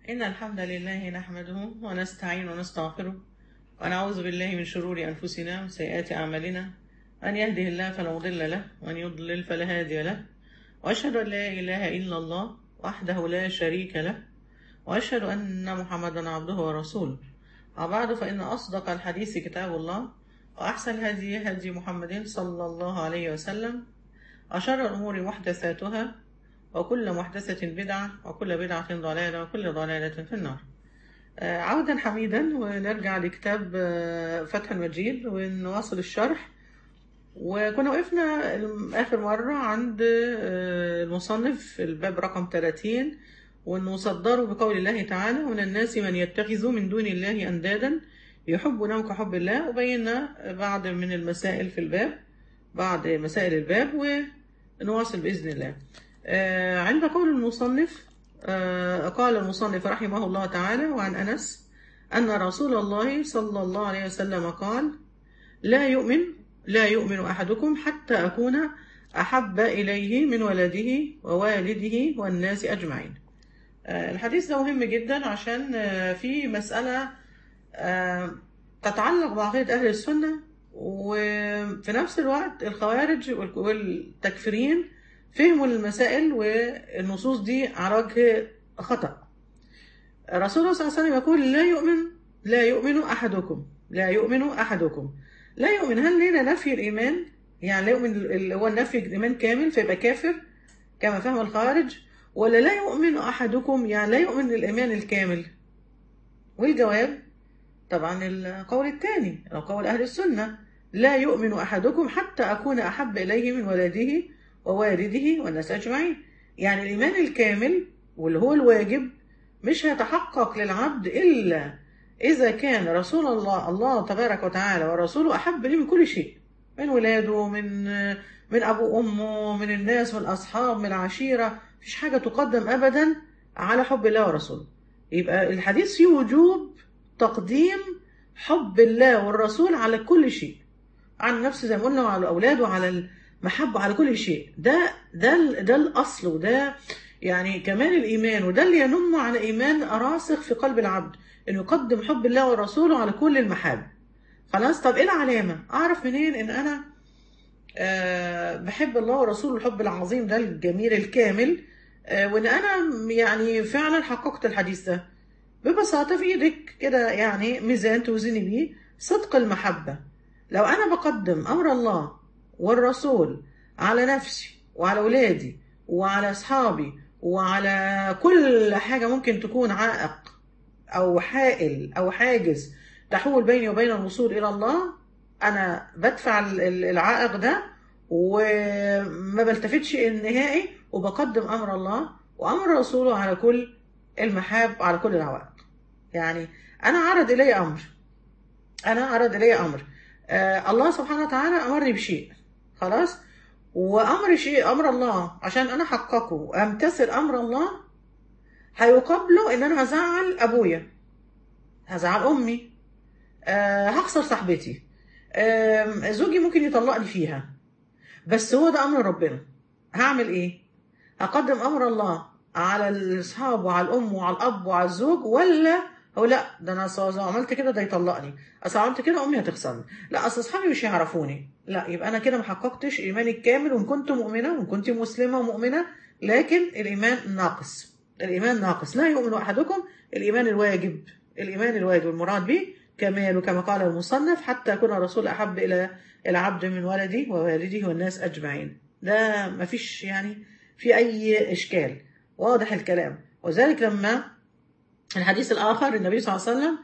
إن الحمد لله نحمده ونستعين ونستغفره ونعوذ بالله من شرور أنفسنا وسيئات أعمالنا من يهده الله فلا مضل له ومن يضلل فلا هادي له وأشهد أن لا إله إلا الله وحده لا شريك له وأشهد أن محمدا عبده ورسوله وبعد فإن أصدق الحديث كتاب الله وأحسن الهدي هدي محمد صلى الله عليه وسلم وشر الأمور محدثاتها وكل محدثة بدعة وكل بدعة ضلالة وكل ضلالة في النار آه، عودا حميدا ونرجع لكتاب آه، فتح المجيد ونواصل الشرح وكنا وقفنا آخر مرة عند آه، المصنف في الباب رقم 30 وأنه صدروا بقول الله تعالى ومن الناس من يتخذ من دون الله أندادا يحبونهم كحب الله وبينا بعض من المسائل في الباب بعض مسائل الباب ونواصل بإذن الله آه، عند قول المصنف آه، قال المصنف رحمه الله تعالى وعن أنس أن رسول الله صلى الله عليه وسلم قال لا يؤمن لا يؤمن أحدكم حتى أكون أحب إليه من ولده ووالده والناس أجمعين آه، الحديث ده مهم جدا عشان آه، في مسألة آه، تتعلق بعقيدة أهل السنة وفي نفس الوقت الخوارج وال- والتكفيرين فهموا المسائل والنصوص دي على وجه خطأ الرسول صلى الله عليه وسلم يقول لا يؤمن لا يؤمن أحدكم لا يؤمن أحدكم لا يؤمن هل هنا نفي الإيمان يعني لا يؤمن اللي هو النفي الإيمان كامل فيبقى كافر كما فهم الخارج ولا لا يؤمن أحدكم يعني لا يؤمن الإيمان الكامل والجواب طبعا القول الثاني أو قول أهل السنة لا يؤمن أحدكم حتى أكون أحب إليه من ولده ووالده والناس أجمعين يعني الإيمان الكامل واللي هو الواجب مش هيتحقق للعبد إلا إذا كان رسول الله الله تبارك وتعالى ورسوله أحب ليه من كل شيء من ولاده من من أبو أمه من الناس من الأصحاب من العشيرة مفيش حاجة تقدم أبدا على حب الله ورسوله يبقى الحديث فيه وجوب تقديم حب الله والرسول على كل شيء عن نفسه زي ما قلنا وعلى أولاده وعلى المحبة على كل شيء ده ده ال- ده الأصل وده يعني كمال الإيمان وده اللي ينم على إيمان راسخ في قلب العبد إنه يقدم حب الله ورسوله على كل المحاب خلاص طب إيه العلامة؟ أعرف منين إن أنا آه بحب الله ورسوله الحب العظيم ده الجميل الكامل آه وإن أنا يعني فعلا حققت الحديث ده ببساطة في إيدك كده يعني ميزان توزني بيه صدق المحبة لو أنا بقدم أمر الله والرسول على نفسي وعلى أولادي وعلى أصحابي وعلى كل حاجة ممكن تكون عائق أو حائل أو حاجز تحول بيني وبين الوصول إلى الله أنا بدفع ال- ال- العائق ده وما بلتفتش النهائي وبقدم أمر الله وأمر رسوله على كل المحاب على كل العوائق يعني أنا عرض إلي أمر أنا عرض إلي أمر آه الله سبحانه وتعالى أمرني بشيء خلاص وأمر شيء أمر الله عشان أنا أحققه وأمتثل أمر الله هيقابله إن أنا هزعل أبويا هزعل أمي آه هخسر صاحبتي آه زوجي ممكن يطلقني فيها بس هو ده أمر ربنا هعمل إيه؟ هقدم أمر الله على الأصحاب وعلى الأم وعلى الأب وعلى الزوج ولا هو لا ده أنا أصل لو عملت كده ده يطلقني أصل عملت كده أمي هتخسرني لا أصل أصحابي مش هيعرفوني لا يبقى أنا كده ما حققتش إيماني الكامل وإن كنت مؤمنة وإن كنت مسلمة ومؤمنة لكن الإيمان ناقص الإيمان ناقص لا يؤمن أحدكم الإيمان الواجب الإيمان الواجب المراد به كمال كما قال المصنف حتى يكون الرسول أحب إلى العبد من ولده ووالده والناس أجمعين ده ما فيش يعني في أي إشكال واضح الكلام وذلك لما الحديث الآخر النبي صلى الله عليه وسلم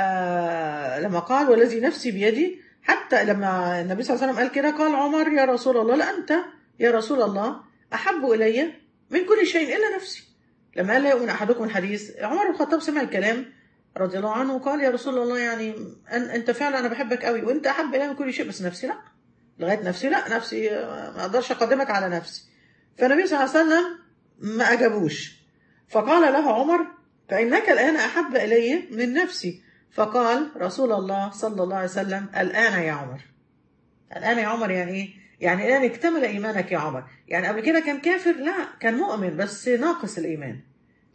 آه لما قال والذي نفسي بيدي حتى لما النبي صلى الله عليه وسلم قال كده قال عمر يا رسول الله لا أنت يا رسول الله أحب إلي من كل شيء إلا نفسي لما قال لا يؤمن أحدكم الحديث عمر بن الخطاب سمع الكلام رضي الله عنه وقال يا رسول الله يعني أن أنت فعلا أنا بحبك قوي وأنت أحب إلي من كل شيء بس نفسي لا لغاية نفسي لا نفسي آه، ما أقدرش أقدمك على نفسي فالنبي صلى الله عليه وسلم ما أجابوش فقال له عمر فإنك الآن أحب إلي من نفسي فقال رسول الله صلى الله عليه وسلم الآن يا عمر الآن يا عمر يعني إيه؟ يعني الآن اكتمل إيمانك يا عمر يعني قبل كده كان كافر لا كان مؤمن بس ناقص الإيمان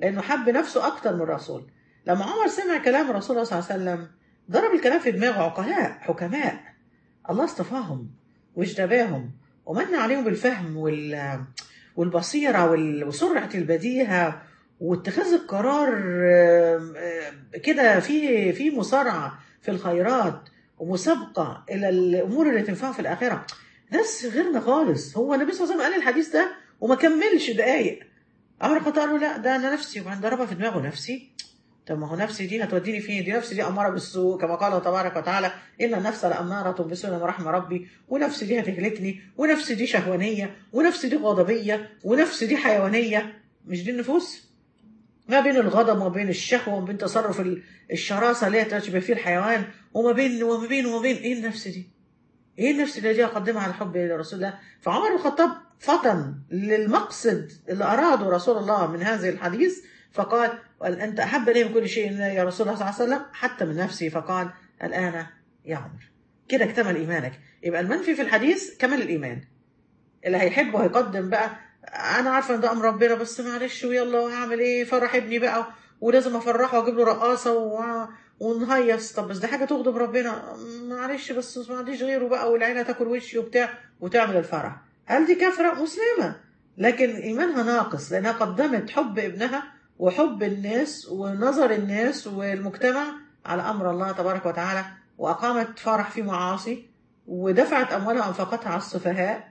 لانه حب نفسه اكتر من الرسول لما عمر سمع كلام الرسول صلى الله عليه وسلم ضرب الكلام في دماغه عقلاء حكماء الله اصطفاهم واجتباهم ومن عليهم بالفهم وال والبصيرة وال- وسرعة البديهة واتخاذ القرار آم، آم، كده في في مسارعة في الخيرات ومسابقة إلى الأمور اللي تنفعه في الآخرة ناس غيرنا خالص هو النبي صلى الله عليه وسلم قال الحديث ده وما كملش دقايق عمر الخطاب قال له لا ده أنا نفسي وبعدين ضربها في دماغه نفسي طب ما هو نفسي دي هتوديني فين؟ دي نفسي دي أمارة بالسوء كما قال تبارك وتعالى إن النفس لأمارة بالسوء لما رحم ربي ونفسي دي هتهلكني ونفسي دي شهوانية ونفسي دي غضبية ونفسي دي حيوانية مش دي النفوس؟ ما بين الغضب وما بين الشهوة وما بين تصرف ال- الشراسة اللي هي تشبه فيه الحيوان وما بين وما بين وما بين إيه النفس دي؟ إيه النفس اللي دي أقدمها على حب لرسول الله؟ فعمر بن الخطاب فطن للمقصد اللي أراده رسول الله من هذه الحديث فقال قال أنت أحب إلي من كل شيء يا رسول الله صلى الله عليه وسلم حتى من نفسي فقال الآن يا عمر كده اكتمل إيمانك يبقى المنفي في الحديث كمل الإيمان اللي هيحبه هيقدم بقى أنا عارفة إن ده أمر ربنا بس معلش ويلا وهعمل إيه فرح ابني بقى ولازم أفرحه وأجيب له رقاصة و... ونهيص طب بس ده حاجة تغضب ربنا معلش بس ما عنديش غيره بقى والعيلة تاكل وشي وبتاع وتعمل الفرح هل دي كافرة مسلمة لكن إيمانها ناقص لأنها قدمت حب ابنها وحب الناس ونظر الناس والمجتمع على أمر الله تبارك وتعالى وأقامت فرح في معاصي ودفعت أموالها وأنفقتها على السفهاء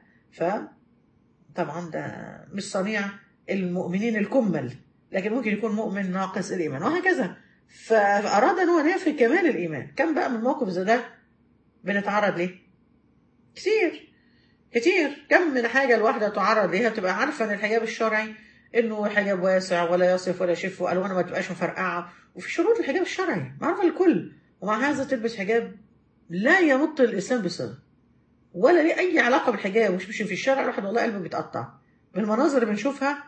فطبعا ده مش صنيع المؤمنين الكمل لكن ممكن يكون مؤمن ناقص الإيمان وهكذا فأراد أن هو ينافي كمال الإيمان كم بقى من موقف زي ده بنتعرض ليه كتير كتير كم من حاجة الواحدة تعرض ليها تبقى عارفة ان الحجاب الشرعي انه حجاب واسع ولا يصف ولا يشف والوانه ما تبقاش مفرقعة وفي شروط الحجاب الشرعي معروفة الكل ومع هذا تلبس حجاب لا يمط الاسلام بصله ولا ليه اي علاقة بالحجاب مش مش في الشارع الواحد والله قلبه بيتقطع بالمناظر اللي بنشوفها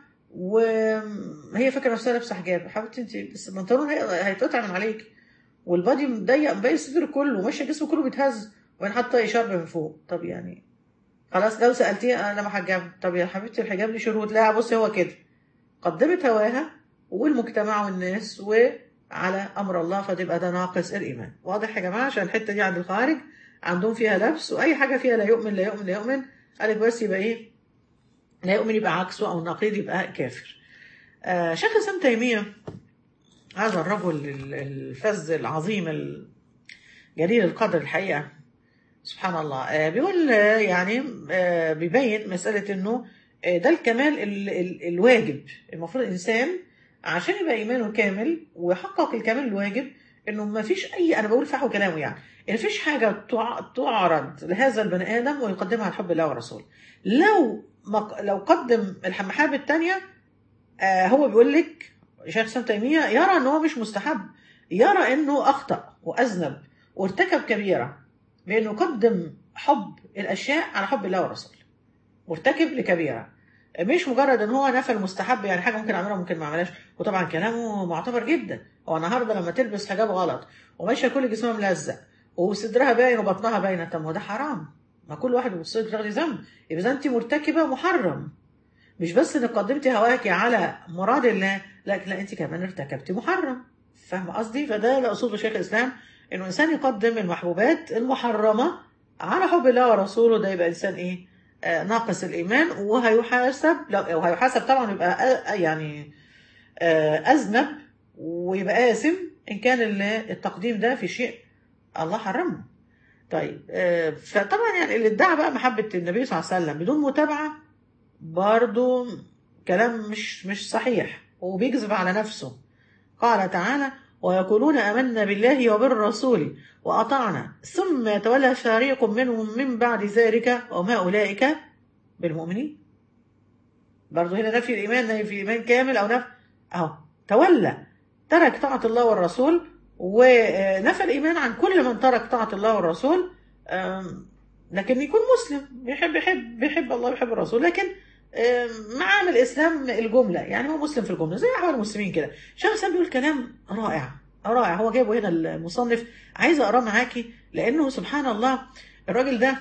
وهي فاكرة نفسها لابسة حجاب حبيبتي انت بس البنطلون هي- هيتقطع من عليك والبادي مضيق مبين الصدر كله وماشية جسمه كله بيتهز وبعدين حاطة شرب من فوق طب يعني خلاص لو سألتيه أنا محجبة طب يا حبيبتي الحجاب ليه شروط لا بصي هو كده قدمت هواها والمجتمع والناس وعلى أمر الله فتبقى ده ناقص الإيمان واضح يا جماعة عشان الحتة دي عند الخارج عندهم فيها لبس وأي حاجة فيها لا يؤمن لا يؤمن لا يؤمن قالك بس يبقى إيه لا يؤمن يبقى عكسه أو النقيض يبقى كافر آه شيخ الإسلام تيمية هذا الرجل ال- الفذ العظيم الجليل القدر الحقيقة سبحان الله آه، بيقول آه، يعني آه، بيبين مسألة انه آه، ده الكمال ال ال الواجب المفروض الانسان عشان يبقى ايمانه كامل ويحقق الكمال الواجب انه ما فيش اي انا بقول فحوى كلامه يعني ما فيش حاجه تع- تعرض لهذا البني ادم ويقدمها على حب الله ورسوله لو ما لو قدم المحاب الثانيه آه هو بيقول لك شيخ سام تيميه يرى ان هو مش مستحب يرى انه اخطا واذنب وارتكب كبيره بانه قدم حب الاشياء على حب الله ورسوله مرتكب لكبيره مش مجرد ان هو نفى المستحب يعني حاجه ممكن اعملها ممكن ما اعملهاش وطبعا كلامه معتبر جدا هو النهارده لما تلبس حجاب غلط وماشيه كل جسمها ملزق وصدرها باين وبطنها باينه طب ما هو ده حرام ما كل واحد بيبص لك تاخدي ذنب يبقى إذا انت مرتكبه محرم مش بس انك قدمتي هواكي على مراد الله لكن لا انت كمان ارتكبتي محرم فاهمه قصدي فده اللي اقصده شيخ الاسلام انه الانسان يقدم المحبوبات المحرمه على حب الله ورسوله ده يبقى انسان ايه آه ناقص الايمان وهيحاسب لو وهيحاسب طبعا يبقى آه يعني آه اذنب ويبقى آثم ان كان ال- التقديم ده في شيء الله حرمه طيب آه فطبعا يعني اللي ادعى بقى محبه النبي صلى الله عليه وسلم بدون متابعه برضو كلام مش مش صحيح وبيكذب على نفسه قال تعالى ويقولون آمنا بالله وبالرسول وأطعنا ثم يتولى فريق منهم من بعد ذلك وما أولئك بالمؤمنين برضو هنا نفي الإيمان نفي الإيمان كامل أو نفي أهو تولى ترك طاعة الله والرسول ونفى الإيمان عن كل من ترك طاعة الله والرسول أم، لكن يكون مسلم بيحب بيحب بيحب الله بيحب الرسول لكن أم، معامل الإسلام الجملة يعني هو مسلم في الجملة زي أحوال المسلمين كده شيخ الإسلام بيقول كلام رائع رائع هو جايبه هنا المصنف عايزة أقراه معاكي لأنه سبحان الله الراجل ده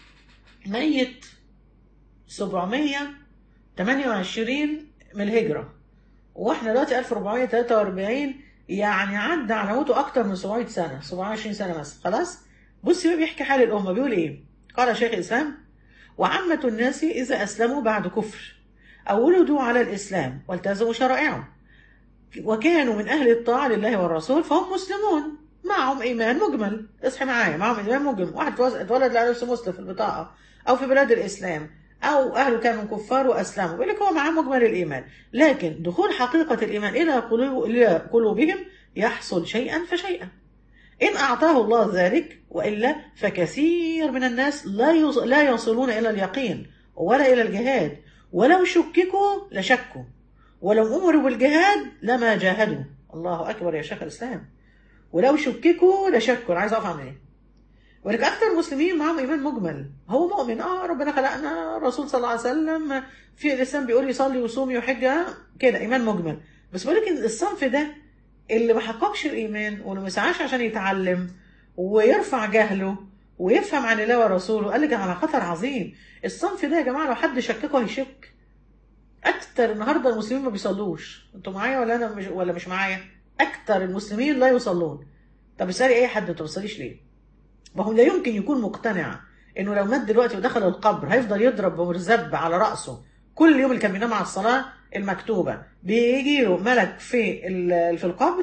ميت 728 من الهجرة واحنا دلوقتي 1443 يعني عدى على موته اكتر من 700 سنه 720 سنه مثلا خلاص بصي بقى بيحكي حال الامه بيقول ايه قال شيخ الاسلام وعامة الناس إذا أسلموا بعد كفر أو ولدوا على الإسلام والتزموا شرائعه وكانوا من أهل الطاعة لله والرسول فهم مسلمون معهم إيمان مجمل اصحي معايا معهم إيمان مجمل واحد اتولد لقى نفسه مسلم في البطاقة أو في بلاد الإسلام أو أهله كانوا كفار وأسلموا بيقول لك هو معاه مجمل الإيمان لكن دخول حقيقة الإيمان إلى قلوب إلى قلوبهم يحصل شيئا فشيئا إن أعطاه الله ذلك وإلا فكثير من الناس لا يص- لا يصلون إلى اليقين ولا إلى الجهاد ولو شككوا لشكوا ولو أمروا بالجهاد لما جاهدوا الله أكبر يا شيخ الإسلام ولو شككوا لشكوا أنا عايز أقف عند إيه ولكن أكثر المسلمين معهم إيمان مجمل هو مؤمن آه ربنا خلقنا الرسول صلى الله عليه وسلم في الإسلام بيقول يصلي ويصوم ويحج آه، كده إيمان مجمل بس بقول لك إن الصنف ده اللي ما حققش الإيمان واللي ما سعاش عشان يتعلم ويرفع جهله ويفهم عن الله ورسوله قال لك على خطر عظيم الصنف ده يا جماعة لو حد شككه هيشك أكتر النهاردة المسلمين ما بيصلوش أنتوا معايا ولا أنا مش ولا مش معايا أكتر المسلمين لا يصلون طب اسألي أي حد أنت ما بتصليش ليه ما هو لا يمكن يكون مقتنع إنه لو مات دلوقتي ودخل القبر هيفضل يضرب بمرزب على رأسه كل يوم اللي كان بينام على الصلاة المكتوبة بيجي له ملك في ال- في القبر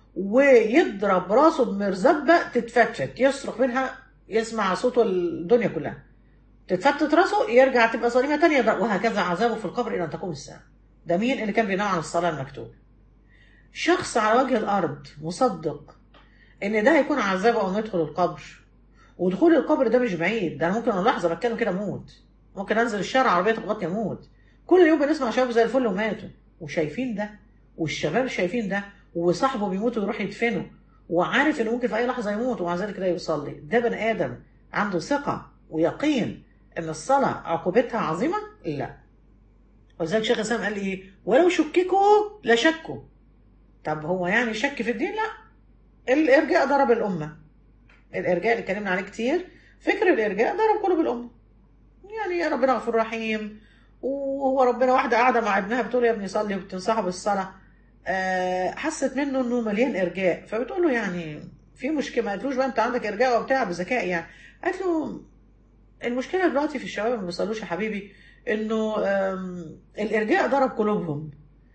ويضرب راسه بمرزبة تتفتت يصرخ منها يسمع صوته الدنيا كلها تتفتت راسه يرجع تبقى صليمة تانية يضرب وهكذا عذابه في القبر إلى أن تقوم الساعة ده مين اللي كان بينام على الصلاة المكتوبة شخص على وجه الأرض مصدق إن ده هيكون عذابه أو يدخل القبر ودخول القبر ده مش بعيد ده أنا ممكن أنا لحظة بتكلم كده أموت ممكن أنزل الشارع عربية تخبطني أموت كل يوم بنسمع شباب زي الفل وماتوا وشايفين ده والشباب شايفين ده وصاحبه بيموت ويروح يدفنه وعارف انه ممكن في اي لحظه يموت ومع ذلك لا يصلي ده بني ادم عنده ثقه ويقين ان الصلاه عقوبتها عظيمه لا ولذلك شيخ الاسلام قال ايه ولو شككوا لشكوا طب هو يعني شك في الدين لا الارجاء ضرب الامه الارجاء اللي اتكلمنا عليه كتير فكر الارجاء ضرب قلوب الامه يعني يا ربنا غفور رحيم وهو ربنا واحده قاعده مع ابنها بتقول يا ابني صلي وبتنصحه بالصلاه آه، حست منه انه مليان ارجاء فبتقول له يعني في مشكله ما قالتلوش بقى انت عندك ارجاء وبتاع بذكاء يعني قالت له المشكله دلوقتي في الشباب اللي ما بيصلوش يا حبيبي انه آم، الارجاء ضرب قلوبهم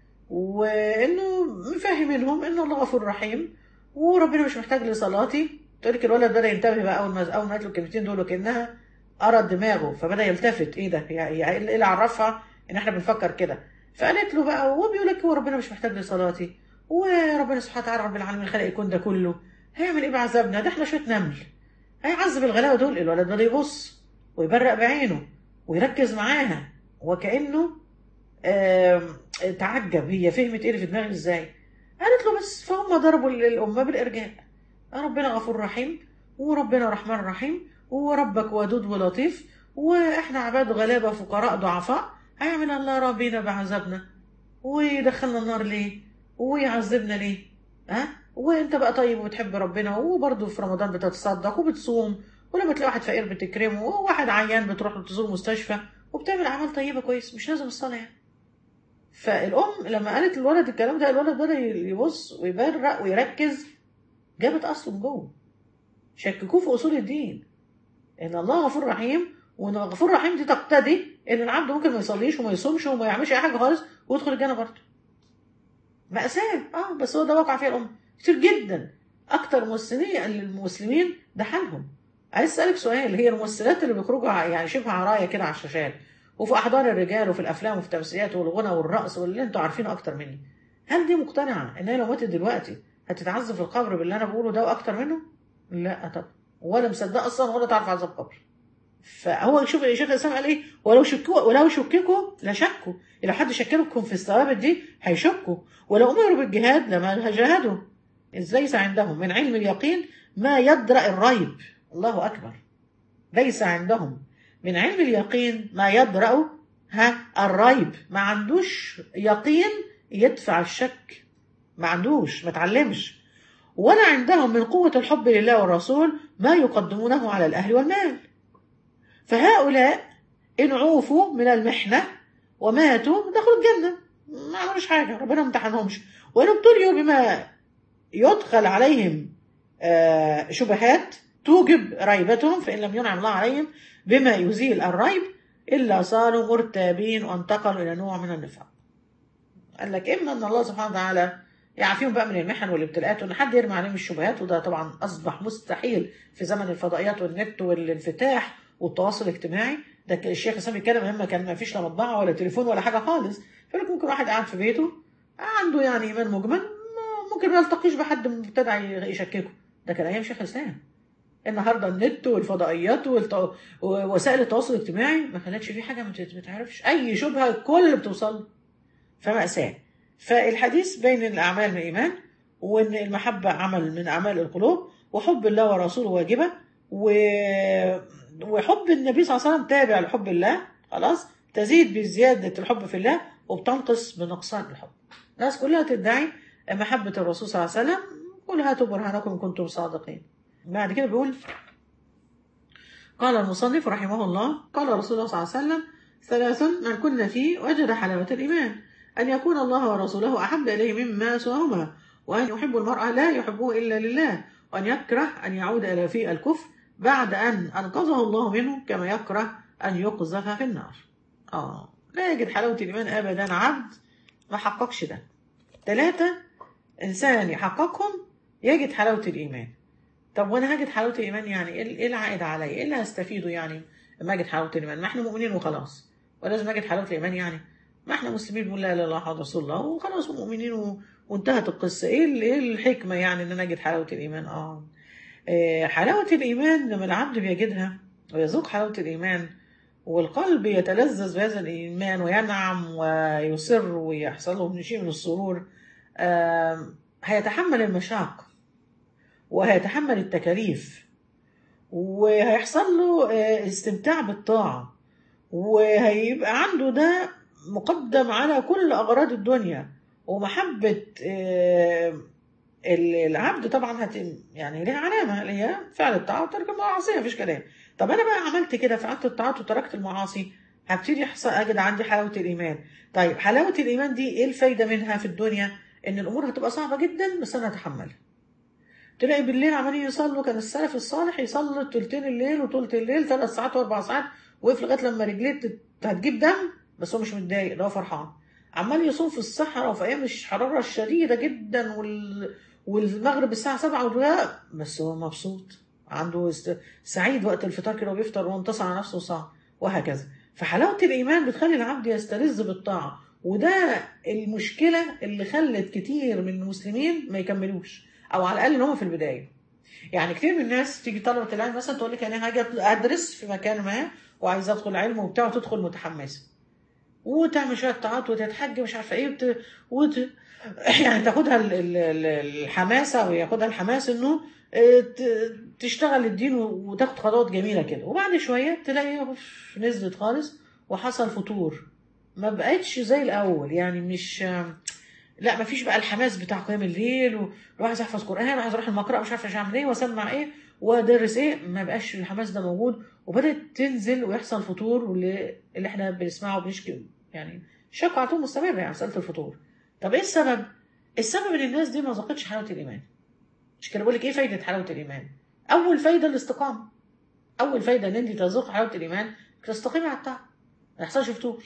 وانه مفهمينهم انه الله غفور رحيم وربنا مش محتاج لصلاتي تقول لك الولد بدا ينتبه بقى اول ما اول ما قالت له الكلمتين دول وكانها قرا دماغه فبدا يلتفت ايه ده يعني يعني ايه اللي عرفها ان احنا بنفكر كده فقالت له بقى وهو بيقول لك هو ربنا مش محتاج لصلاتي وربنا سبحانه وتعالى رب العالمين خلق الكون ده كله هيعمل ايه بعذابنا ده احنا شويه نمل هيعذب الغلاوه دول الولد ده يبص ويبرق بعينه ويركز معاها وكانه آم، تعجب هي فهمت ايه اللي في دماغي ازاي قالت له بس فهم ضربوا الامه بالارجاء ربنا غفور رحيم وربنا رحمن رحيم وربك ودود ولطيف واحنا عباد غلابه فقراء ضعفاء هيعمل الله ربنا بعذابنا ويدخلنا النار ليه ويعذبنا ليه ها وانت بقى طيب وبتحب ربنا وبرضه في رمضان بتتصدق وبتصوم ولما تلاقي واحد فقير بتكرمه وواحد عيان بتروح له تزور مستشفى وبتعمل اعمال طيبه كويس مش لازم الصلاه يعني فالام لما قالت للولد الكلام ده الولد بدا يبص ويبرق ويركز جابت اصله من جوه شككوه في اصول الدين ان الله غفور رحيم وان غفور رحيم دي تقتضي ان العبد ممكن ما يصليش وما يصومش وما يعملش اي حاجه خالص ويدخل الجنه برضه مأساة اه بس هو ده واقع فيه الأمة كتير جدا أكتر مسلمين المسلمين ده حالهم عايز أسألك سؤال هي الممثلات اللي بيخرجوا ع- يعني شبه عراية كده على الشاشات وفي أحضان الرجال وفي الأفلام وفي التمثيليات والغنى والرقص واللي أنتوا عارفينه أكتر مني هل دي مقتنعة إن هي لو ماتت دلوقتي هتتعذب في القبر باللي أنا بقوله ده وأكتر منه؟ لا طب ولا مصدقة أصلا ولا تعرف عذاب قبر فهو شوف شيخ الاسلام قال ايه ولو شكوا ولو شككوا لشكوا لو حد شككهم في الثوابت دي هيشكوا ولو امروا بالجهاد لما جاهدوا إذ ليس عندهم من علم اليقين ما يدرأ الريب الله اكبر ليس عندهم من علم اليقين ما يدرأ ها الريب ما عندوش يقين يدفع الشك ما عندوش ما تعلمش ولا عندهم من قوة الحب لله والرسول ما يقدمونه على الأهل والمال فهؤلاء إن عوفوا من المحنة وماتوا دخلوا الجنة ما عملوش حاجه ربنا ما امتحنهمش وان ابتليوا بما يدخل عليهم آه، شبهات توجب ريبتهم فان لم ينعم الله عليهم بما يزيل الريب الا صاروا مرتابين وانتقلوا الى نوع من النفاق قال لك اما ان الله سبحانه وتعالى يعافيهم بقى من المحن والابتلاءات وان حد يرمي عليهم الشبهات وده طبعا اصبح مستحيل في زمن الفضائيات والنت والانفتاح والتواصل الاجتماعي ده ك- الشيخ اسامه بيتكلم لما كان ما فيش لا مطبعه ولا تليفون ولا حاجه خالص فلك ممكن واحد قاعد في بيته عنده يعني ايمان مجمل ما- ممكن ما يلتقيش بحد مبتدع ي- يشككه ده كان ايام شيخ الاسلام النهارده النت والفضائيات والت... ووسائل التواصل الاجتماعي ما خلتش فيه حاجه ما تت- ما تعرفش اي شبهه الكل بتوصل له. فمأساة فالحديث بين الأعمال من الإيمان وإن المحبة عمل من أعمال القلوب وحب الله ورسوله واجبة و... وحب النبي صلى الله عليه وسلم تابع لحب الله خلاص تزيد بزيادة الحب في الله وبتنقص بنقصان الحب الناس كلها تدعي محبة الرسول صلى الله عليه وسلم قل هاتوا برهانكم إن كنتم صادقين بعد كده بيقول قال المصنف رحمه الله قال رسول الله صلى الله عليه وسلم ثلاث من كن فيه وجد حلاوة الإيمان أن يكون الله ورسوله أحب إليه مما سواهما وأن يحب المرأة لا يحبه إلا لله وأن يكره أن يعود إلى في الكفر بعد أن أنقذه الله منه كما يكره أن يقذف في النار آه لا يجد حلاوة الإيمان أبدا عبد ما حققش ده ثلاثة إنسان يحققهم يجد حلاوة الإيمان طب وأنا هجد حلاوة الإيمان يعني إيه إيه العائد عليا؟ إيه اللي هستفيده يعني لما أجد حلاوة الإيمان؟ ما إحنا مؤمنين وخلاص ولازم أجد حلاوة الإيمان يعني ما إحنا مسلمين بنقول لا إله إلا الله محمد رسول الله وخلاص ومؤمنين و... وانتهت القصة إيه ال- إيه الحكمة يعني إن أنا أجد حلاوة الإيمان؟ آه آه، حلاوة الإيمان لما العبد بيجدها ويذوق حلاوة الإيمان والقلب يتلذذ بهذا الإيمان وينعم ويصر ويحصل له من شيء من السرور آم، هيتحمل المشاق وهيتحمل التكاليف وهيحصل له آه، استمتاع بالطاعة وهيبقى عنده ده مقدم على كل أغراض الدنيا ومحبة آه، ال- العبد طبعا هت يعني ليها علامة اللي هي فعل الطاعة وترك المعاصي مفيش كلام طب أنا بقى عملت كده فعلت الطاعات وتركت المعاصي هبتدي يحصل أجد عندي حلاوة الإيمان طيب حلاوة الإيمان دي إيه الفايدة منها في الدنيا إن الأمور هتبقى صعبة جدا بس أنا هتحملها تلاقي بالليل عمالين يصلوا كان السلف الصالح يصلي تلتين الليل وتلت الليل ثلاث ساعات واربع ساعات وقف لغايه لما رجليه تت- هتجيب دم بس هو مش متضايق ده هو فرحان عمال يصوم في الصحراء وفي ايام الحراره الشديده جدا وال... والمغرب الساعه 7 والرواق بس هو مبسوط عنده است... سعيد وقت الفطار كده وبيفطر وانتصر على نفسه وصام وهكذا فحلاوه الايمان بتخلي العبد يستلذ بالطاعه وده المشكله اللي خلت كتير من المسلمين ما يكملوش او على الاقل ان هم في البدايه يعني كتير من الناس تيجي طلبه العلم مثلا تقول لك انا هاجي ادرس في مكان ما وعايزه ادخل علم وبتاع وتدخل متحمسه وتعمل شويه طاعات وتتحج مش عارفه ايه وت... وت... يعني تاخدها ال- ال- ال- الحماسه وياخدها الحماس انه اه، ت- تشتغل الدين و- وتاخد خطوات جميله كده وبعد شويه تلاقي أوف، نزلت خالص وحصل فتور ما بقتش زي الاول يعني مش لا ما فيش بقى الحماس بتاع قيام الليل والواحد عايز يحفظ قران وعايز اروح المقرأة مش عارفه ايش اعمل ايه واسمع ايه وادرس ايه ما بقاش الحماس ده موجود وبدات تنزل ويحصل فتور واللي اللي احنا بنسمعه وبنشكي يعني شكوى على طول مستمره يعني مساله الفتور طب ايه السبب؟ السبب ان الناس دي ما ذاقتش حلاوه الايمان مش كده بقول لك ايه فايده حلاوه الايمان؟ اول فايده الاستقامه اول فايده ان انت تذوق حلاوه الايمان تستقيمي على الطاعه ما يحصلش فتور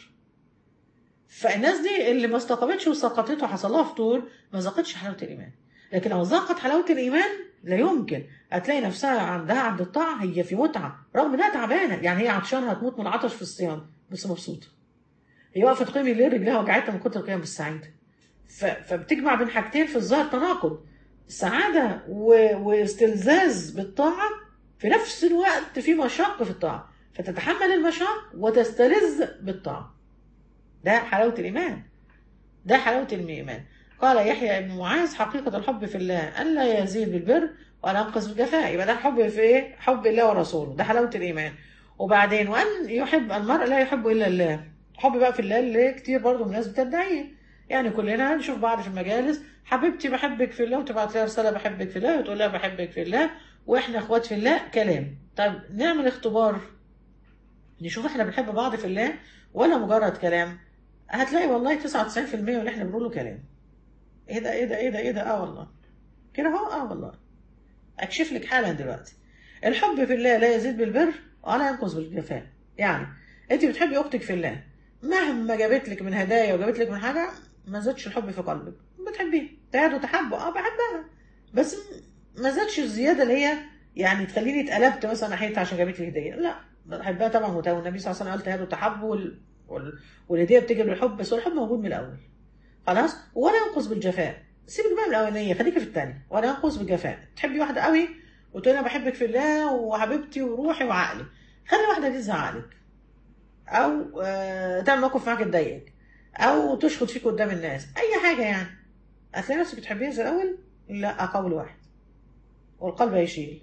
فالناس دي اللي ما استقامتش وسقطت وحصل لها فطور ما ذاقتش حلاوه الايمان لكن لو ذاقت حلاوه الايمان لا يمكن هتلاقي نفسها عندها عند الطاعه هي في متعه رغم انها تعبانه يعني هي عطشانه هتموت من العطش في الصيام بس مبسوطه هي واقفه تقيم الليل رجلها وجعتها من كتر القيام بالسعيده ف... فبتجمع بين حاجتين في الظاهر تناقض سعاده و... واستلذاذ بالطاعه في نفس الوقت في مشقه في الطاعه فتتحمل المشاق وتستلذ بالطاعه ده حلاوة الإيمان ده حلاوة الإيمان قال يحيى بن معاذ حقيقة الحب في الله ألا يزيد بالبر ولا ينقص بالجفاء يبقى ده الحب في إيه؟ حب الله ورسوله ده حلاوة الإيمان وبعدين وأن يحب المرء لا يحب إلا الله حب بقى في الله اللي كتير برضو من الناس بتدعيه يعني كلنا نشوف بعض في المجالس حبيبتي بحبك في الله وتبعت لها رسالة بحبك في الله وتقول لها بحبك في الله واحنا اخوات في الله كلام طب نعمل اختبار نشوف احنا بنحب بعض في الله ولا مجرد كلام هتلاقي والله 99% من اللي احنا بنقوله كلام ايه ده ايه ده ايه ده ايه ده اه والله كده اهو اه والله اكشف لك حالا دلوقتي الحب في الله لا يزيد بالبر ولا ينقص بالجفاء يعني انت بتحبي اختك في الله مهما جابت لك من هدايا وجابت لك من حاجه ما زادش الحب في قلبك بتحبيه تعادوا تحبوا اه بحبها بس ما زادش الزياده اللي هي يعني تخليني اتقلبت مثلا ناحيتها عشان جابت لي هديه لا بحبها طبعا وت- والنبي صلى الله عليه وسلم قال تعادوا تحبوا وال... وال... والهديه بتيجي بالحب بس هو الحب موجود من الاول خلاص ولا ينقص بالجفاء سيبك بقى من الاولانيه خليكي في الثانيه ولا ينقص بالجفاء تحبي واحده قوي وتقولي انا بحبك في الله وحبيبتي وروحي وعقلي خلي واحده دي تزعلك او آه، تعمل موقف معاك تضايقك او تشخط فيك قدام الناس اي حاجه يعني هتلاقي نفسك بتحبيها زي الاول لا قول واحد والقلب هيشيل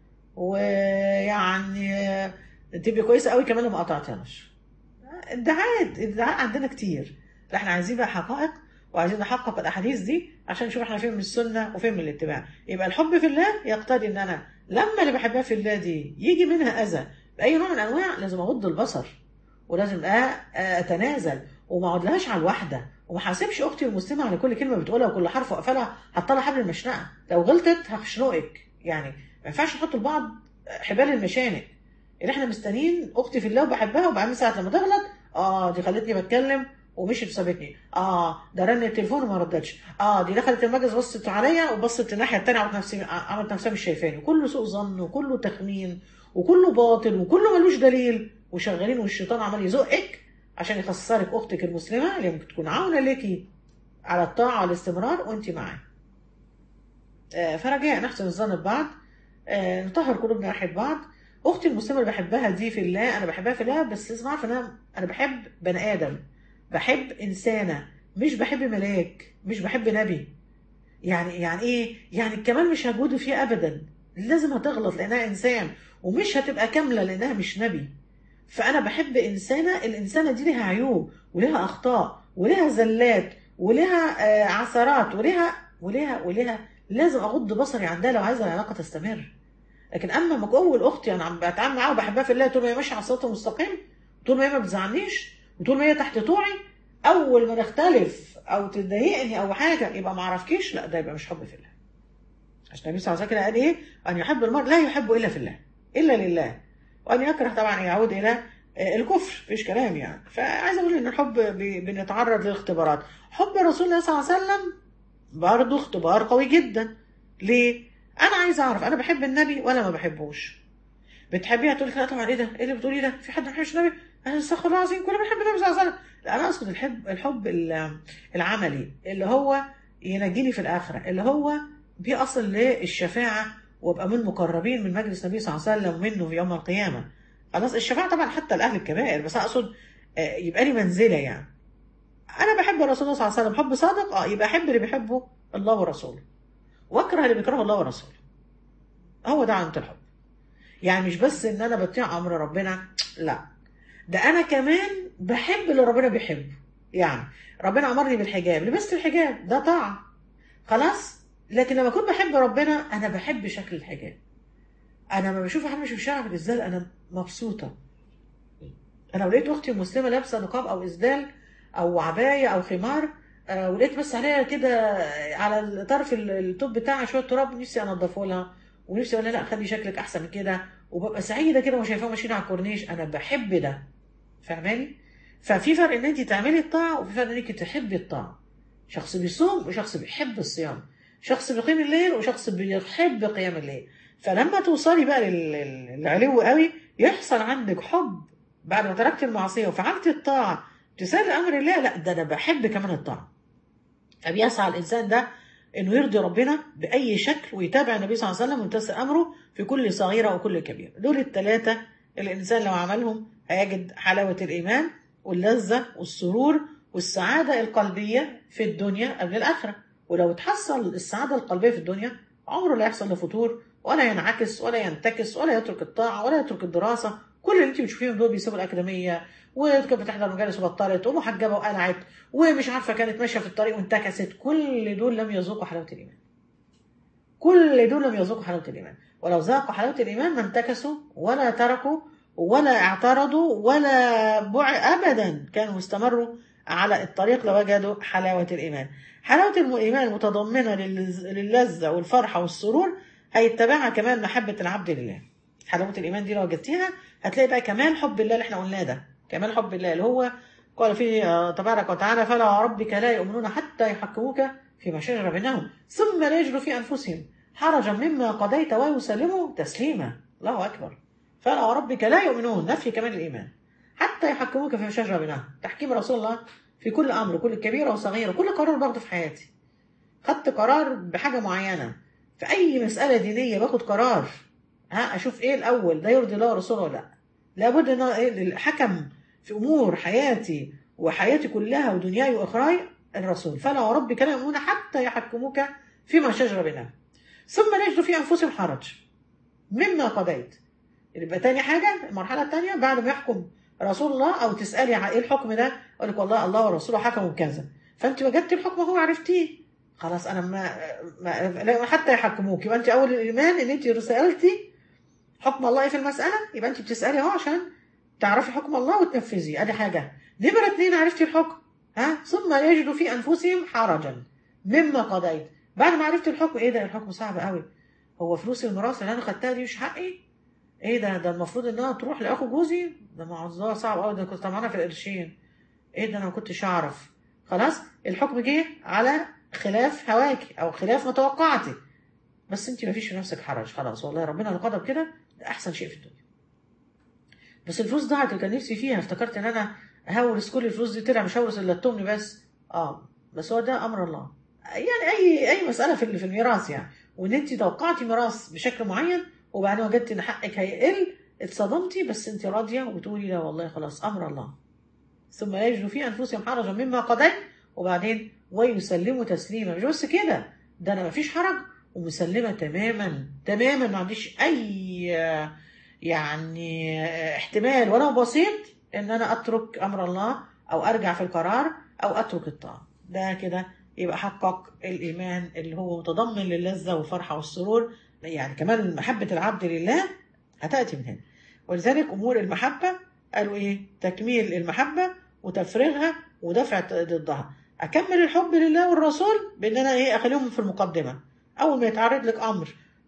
ويعني آه، تبقي كويسه قوي كمان لو ما قطعتهاش ادعاءات ادعاء عندنا كتير لا احنا عايزين بقى حقائق وعايزين نحقق الاحاديث دي عشان نشوف احنا فين من السنه وفين من الاتباع يبقى الحب في الله يقتضي ان انا لما اللي بحبها في الله دي يجي منها اذى باي نوع من الانواع لازم اغض البصر ولازم أ- اتنازل وما اقعدلهاش على الواحده وما حاسبش اختي المسلمه على كل كلمه بتقولها وكل حرف واقفلها حاطه لها حبل المشنقه لو غلطت هخشنقك يعني ما ينفعش نحط لبعض حبال المشانق اللي احنا مستنيين اختي في الله وبحبها وبعدين ساعه لما تغلط اه دي خلتني بتكلم ومشيت وسابتني اه ده رن التليفون وما ردتش اه دي دخلت المجلس بصت عليا وبصت الناحيه التانيه عملت نفسي عملت نفسها مش شايفاني كله سوء ظن وكله تخمين وكله باطل وكله ملوش دليل وشغالين والشيطان عمال يزقك عشان يخسرك اختك المسلمه اللي ممكن تكون عاونه ليكي على الطاعه والاستمرار وانت معاه آه، فرجاء نحسن الظن ببعض آه، نطهر قلوبنا ناحيه بعض اختي المسلمه اللي بحبها دي في الله انا بحبها في الله بس لازم اعرف ان انا انا بحب بني ادم بحب انسانه مش بحب ملاك مش بحب نبي يعني يعني ايه يعني الكمال مش هجوده فيه ابدا لازم هتغلط لانها انسان ومش هتبقى كامله لانها مش نبي فانا بحب انسانه الانسانه دي لها عيوب ولها اخطاء ولها زلات ولها آه، عثرات ولها ولها ولها لازم اغض بصري عندها لو عايزه العلاقه تستمر لكن اما ما اول اختي انا عم بتعامل معاها وبحبها في الله طول ما هي ماشيه على الصراط المستقيم طول ما هي ما بتزعلنيش وطول ما هي تحت طوعي اول ما نختلف او تضايقني او حاجه يبقى ما اعرفكيش لا ده يبقى مش حب في الله عشان النبي صلى الله عليه وسلم قال ايه ان يحب المرء لا يحب الا في الله الا لله وان يكره طبعا يعود الى آه، الكفر مفيش كلام يعني فعايز اقول ان الحب ب- بنتعرض للاختبارات حب رسول الله صلى الله عليه وسلم برضه اختبار قوي جدا ليه انا عايز اعرف انا بحب النبي ولا ما بحبوش بتحبيها تقول لك لا طبعا ايه ده ايه اللي بتقولي ده في حد ما بيحبش النبي انا استغفر الله العظيم كلنا بنحب النبي صلى الله عليه وسلم لا انا اقصد الحب الحب ال- العملي اللي هو ينجيني في الاخره اللي هو بيصل للشفاعه وابقى من مقربين من مجلس النبي صلى الله عليه وسلم ومنه في يوم القيامه خلاص الشفاعه طبعا حتى لاهل الكبائر بس اقصد آه، يبقى لي منزله يعني انا بحب الرسول صلى الله عليه وسلم حب صادق اه يبقى احب اللي بيحبه الله ورسوله واكره اللي بيكرهه الله ورسوله هو ده علامه الحب يعني مش بس ان انا بطيع امر ربنا لا ده انا كمان بحب اللي ربنا بيحبه يعني ربنا امرني بالحجاب لبست الحجاب ده طاعه خلاص لكن لما اكون بحب ربنا انا بحب شكل الحجاب انا لما بشوف حد مش في الشارع بالاسدال انا مبسوطه انا لو لقيت اختي المسلمه لابسه نقاب او اسدال او عبايه او خمار آه، ولقيت بس عليها كده على طرف ال- التوب بتاعها شويه تراب نفسي انضفه لها ونفسي اقول لها لا خلي شكلك احسن من كده وببقى سعيده كده وشايفاهم ماشيين على الكورنيش انا بحب ده فاهماني ففي فرق ان انت تعملي الطاعه وفي فرق انك تحبي الطاعه شخص بيصوم وشخص بيحب الصيام شخص بيقيم الليل وشخص بيحب قيام الليل فلما توصلي بقى لل- لل- للعلو قوي يحصل عندك حب بعد ما تركت المعصيه وفعلت الطاعه تسال امر الله لا ده انا بحب كمان الطاعه فبيسعى الانسان ده انه يرضي ربنا باي شكل ويتابع النبي صلى الله عليه وسلم ويمتثل امره في كل صغيره وكل كبيره دول الثلاثه الانسان لو عملهم هيجد حلاوه الايمان واللذه والسرور والسعاده القلبيه في الدنيا قبل الاخره ولو تحصل السعاده القلبيه في الدنيا عمره لا يحصل له فتور ولا ينعكس ولا ينتكس ولا يترك الطاعه ولا يترك الدراسه كل اللي انت بتشوفيهم دول بيسيبوا الاكاديميه وكانت بتحضر مجالس وبطلت ومحجبه وقلعت ومش عارفه كانت ماشيه في الطريق وانتكست كل دول لم يذوقوا حلاوه الايمان كل دول لم يذوقوا حلاوه الايمان ولو ذاقوا حلاوه الايمان ما انتكسوا ولا تركوا ولا اعترضوا ولا بع ابدا كانوا استمروا على الطريق لوجدوا حلاوة الإيمان حلاوة الإيمان المتضمنة للز- للذة والفرحة والسرور هيتبعها كمان محبة العبد لله حلاوة الإيمان دي لو وجدتيها هتلاقي بقى كمال حب الله اللي احنا قلناه ده كمال حب الله اللي هو قال فيه آه، تبارك وتعالى فلا ربك لا يؤمنون حتى يحكموك فيما شجر بينهم ثم لا يجدوا في أنفسهم حرجا مما قضيت ويسلموا تسليما الله أكبر فلا وربك لا يؤمنون نفي كمال الإيمان حتى يحكموك فيما شجر بينهم تحكيم رسول الله في كل أمر كل كبيرة وصغيرة كل قرار باخده في حياتي خدت قرار بحاجة معينة في أي مسألة دينية باخد قرار ها أشوف إيه الأول ده يرضي الله ورسوله ولا لا لابد إن أنا إيه الحكم في أمور حياتي وحياتي كلها ودنياي وأخراي الرسول فلا وربك لا يؤمنون حتى يحكموك فيما شجر بينهم ثم لا يجدوا في أنفسهم حرج مما قضيت يبقى تاني حاجة المرحلة التانية بعد ما يحكم رسول الله أو تسألي عن إيه الحكم ده أقول لك والله الله ورسوله حكموا بكذا فأنت وجدت الحكم هو عرفتيه خلاص أنا ما, ما لا- حتى يحكموك يبقى أنت أول الإيمان إن أنت سألتي حكم الله إيه في المسألة يبقى أنت بتسألي أهو عشان تعرفي حكم الله وتنفذيه أدي حاجة نمرة اتنين عرفتي الحكم ها ثم يجدوا في أنفسهم حرجا مما قضيت بعد ما عرفت الحكم إيه ده الحكم صعب قوي هو فلوس الميراث اللي أنا خدتها دي مش حقي ايه ده ده المفروض انها تروح لاخو جوزي ده موضوع صعب قوي ده كنت طمعانه في القرشين ايه ده انا ما كنتش اعرف خلاص الحكم جه على خلاف هواكي او خلاف ما توقعتي بس انت ما فيش في نفسك حرج خلاص والله ربنا اللي قدر كده ده احسن شيء في الدنيا بس الفلوس ضاعت اللي كان نفسي فيها افتكرت ان انا هورث كل الفلوس دي طلع مش هورث الا التمن بس اه بس هو ده امر الله يعني اي اي مساله في في الميراث يعني وان انت توقعتي ميراث بشكل معين وبعدين وجدت ان حقك هيقل اتصدمتي بس انت راضيه وبتقولي لا والله خلاص امر الله ثم لا يجدوا في انفسهم حرجا مما قضيت وبعدين ويسلموا تسليما مش بس كده ده انا ما فيش حرج ومسلمه تماما تماما ما عنديش اي آه، يعني آه، احتمال ولو بسيط ان انا اترك امر الله او ارجع في القرار او اترك الطاعه ده كده يبقى حقق الايمان اللي هو متضمن للذه والفرحه والسرور يعني كمان محبه العبد لله هتاتي من هنا ولذلك امور المحبه قالوا ايه تكميل المحبه وتفريغها ودفع ضدها اكمل الحب لله والرسول بان انا ايه اخليهم في المقدمه اول ما يتعرض لك امر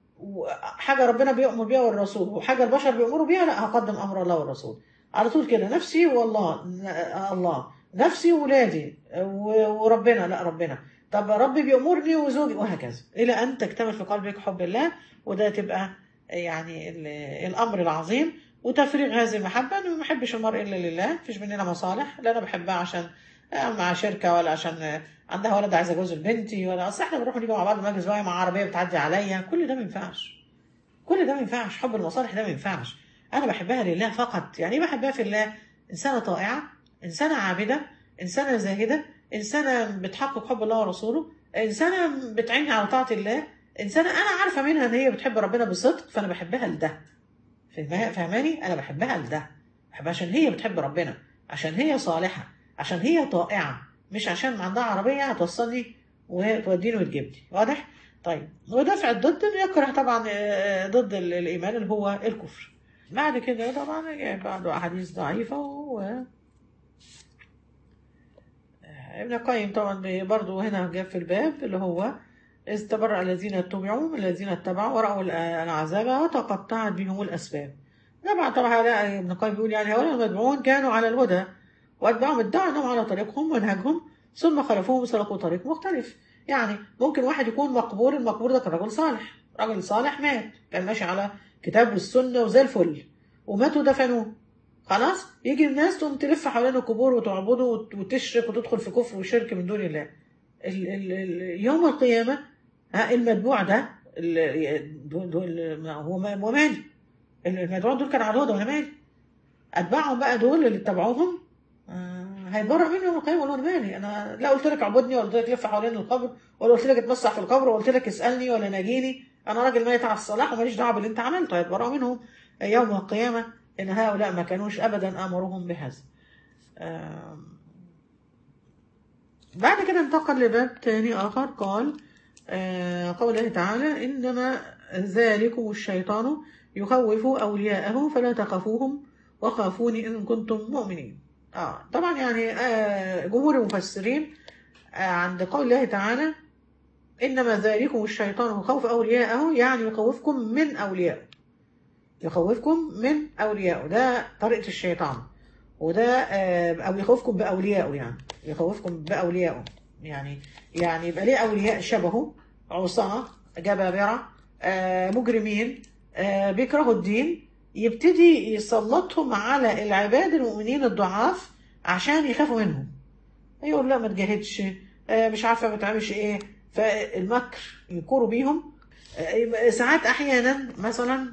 وحاجه ربنا بيأمر بيها والرسول وحاجه البشر بيأمروا بيها لا هقدم امر الله والرسول على طول كده نفسي والله ن- الله نفسي وولادي و- وربنا لا ربنا طب ربي بيأمرني وزوجي وهكذا الى ان تكتمل في قلبك حب الله وده تبقى يعني ال- الامر العظيم وتفريغ هذه المحبه انا ما بحبش المرء الا لله مفيش مننا مصالح لا انا بحبها عشان مع شركه ولا عشان عندها ولد عايزه جوز لبنتي ولا اصل احنا بنروح ونيجي مع بعض مجلس بقى مع عربيه بتعدي عليا كل ده ما ينفعش كل ده ما ينفعش حب المصالح ده ما ينفعش انا بحبها لله فقط يعني ايه بحبها في الله انسانه طائعه انسانه عابده انسانه زاهده انسانه بتحقق حب الله ورسوله انسانه بتعيني على طاعه الله انسانه انا عارفه منها ان هي بتحب ربنا بصدق فانا بحبها لده فاهمها- فاهماني انا بحبها لده بحبها عشان هي بتحب ربنا عشان هي صالحه عشان هي طائعه مش عشان عندها عربيه هتوصلني وتوديني وتجيبني واضح طيب ودفع الضد يكره طبعا آه، ضد ال- الايمان اللي هو الكفر بعد كده طبعا جاء بعض احاديث ضعيفه و آه، ابن القيم طبعا برضه هنا جاب في الباب اللي هو إذ تبرأ الذين اتبعوا من الذين اتبعوا ورأوا الع- العذاب وتقطعت بهم الأسباب طبعا طبعا هؤلاء ابن القيم بيقول يعني هؤلاء المتبعون كانوا على الهدى وأتباعهم ادعوا أنهم على طريقهم ومنهجهم ثم خلفوهم وسلكوا طريق مختلف يعني ممكن واحد يكون مقبول المقبول ده كان رجل صالح رجل صالح مات كان ماشي على كتاب السنة وزي الفل وماتوا دفنوه خلاص يجي الناس تقوم تلف حوالين القبور وتعبده وت- وتشرك وتدخل في كفر وشرك من دون الله ال ال ال يوم القيامة ها المتبوع ده ال- دول دول ما هو ما هو مالي المتبوع دول كانوا على الهدى وانا مالي اتباعهم بقى دول اللي اتبعوهم آه، هيتبرأ مني يوم القيامة ولا انا مالي انا لا قلت لك اعبدني ولا قلت لك لف حوالين القبر ولا قلت لك اتمسح في القبر ولا قلت لك اسالني ولا ناجيني انا راجل ميت على الصلاح وماليش دعوه باللي انت عملته هيتبرأوا منهم يوم القيامه ان هؤلاء ما كانوش ابدا امرهم بهذا آم، بعد كده انتقل لباب تاني آخر قال آه، قوله تعالى إنما ذلكم الشيطان يخوف أولياءه فلا تخافوهم وخافوني إن كنتم مؤمنين اه طبعا يعني آه جمهور المفسرين آه عند قول الله تعالى انما ذلكم الشيطان خوف اولياءه يعني يخوفكم من اوليائه يخوفكم من اوليائه ده طريقه الشيطان وده آه او يخوفكم باوليائه يعني يخوفكم باوليائه يعني يعني يبقى ليه اولياء شبهه عصاه جبابره آه مجرمين آه بيكرهوا الدين يبتدي يسلطهم على العباد المؤمنين الضعاف عشان يخافوا منهم يقول لا ما تجاهدش آه مش عارفه ما تعملش ايه فالمكر يكوروا بيهم آه ساعات احيانا مثلا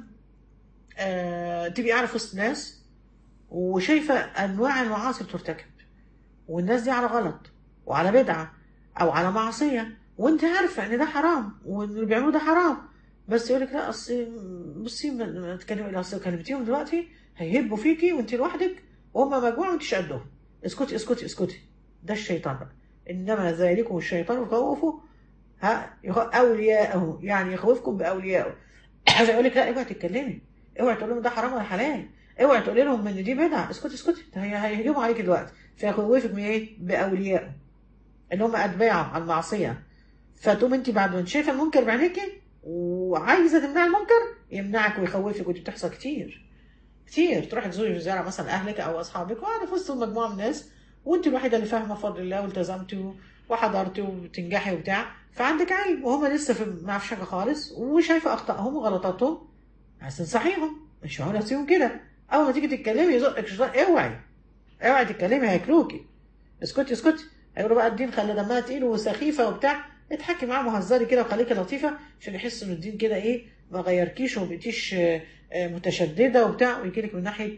آه تبقي قاعده وسط ناس وشايفه انواع المعاصي بترتكب والناس دي على غلط وعلى بدعه او على معصيه وانت عارفه ان ده حرام وان اللي بيعملوه ده حرام بس يقول لك لا اصل بصي ما تكلمي اصل كلمتيهم دلوقتي هيهبوا فيكي وانت لوحدك وهم مجموعه وانت مش قدهم اسكتي اسكتي اسكتي ده الشيطان بقى انما ذلكم الشيطان يخوفه ها اولياءه يعني يخوفكم باوليائه عايز يقول لك لا اوعي تتكلمي اوعي تقول لهم ده حرام ولا حلال اوعي تقولي لهم ان دي بدعه اسكتي اسكتي هيهجموا عليك دلوقتي فيخوفك من ايه باوليائه اللي هم اتباعه على المعصيه فتقوم انت بعد ما انت شايفه المنكر بعينيكي وعايزه تمنع المنكر يمنعك ويخوفك ودي بتحصل كتير كتير تروحي تزوري في زياره مثلا اهلك او اصحابك وقاعده في وسط مجموعه من الناس وانت الوحيده اللي فاهمه فضل الله والتزمتي وحضرتي وبتنجحي وبتاع فعندك علم وهم لسه في ما فيش حاجه خالص وشايفه اخطائهم وغلطاتهم عايز تنصحيهم مش معقول اسيبهم كده اول ما تيجي تتكلمي يزقك شيطان اوعي اوعي تتكلمي هياكلوكي اسكتي اسكتي هيقولوا بقى الدين خلى دمها تقيل وسخيفه وبتاع اضحكي معاه مهزري كده وخليكي لطيفه عشان يحس ان الدين كده ايه ما غيركيش وما بقيتيش متشدده وبتاع ويجيلك من ناحيه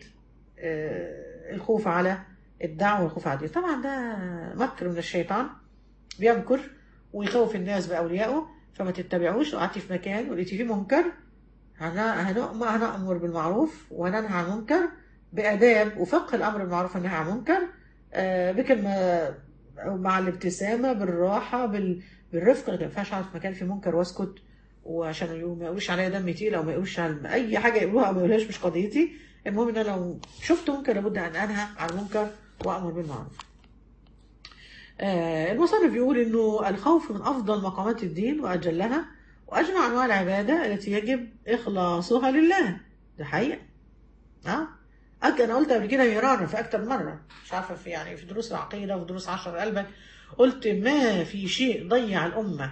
الخوف على الدعوه والخوف على الدين طبعا ده مكر من الشيطان بيمكر ويخوف الناس باوليائه فما تتبعوش لو قعدتي في مكان ولقيتي فيه منكر هنأمر بالمعروف وننهى عن المنكر بآداب وفقه الأمر بالمعروف والنهي عن المنكر بكلمة مع الابتسامة بالراحة بال... بالرفق ما ينفعش اقعد في مكان فيه منكر واسكت وعشان ما يقولوش عليا دم تقيل او ما يقولوش على اي حاجه يقولوها او ما يقولهاش مش قضيتي المهم ان انا لو شفت منكر لابد ان انهى عن المنكر وامر بالمعروف. آه المصنف بيقول انه الخوف من افضل مقامات الدين واجلها واجمع انواع العباده التي يجب اخلاصها لله ده حقيقه. اه انا قلت قبل كده مرارا في اكتر مره مش عارفه في يعني في دروس العقيده وفي دروس عشر قلبك قلت ما في شيء ضيع الأمة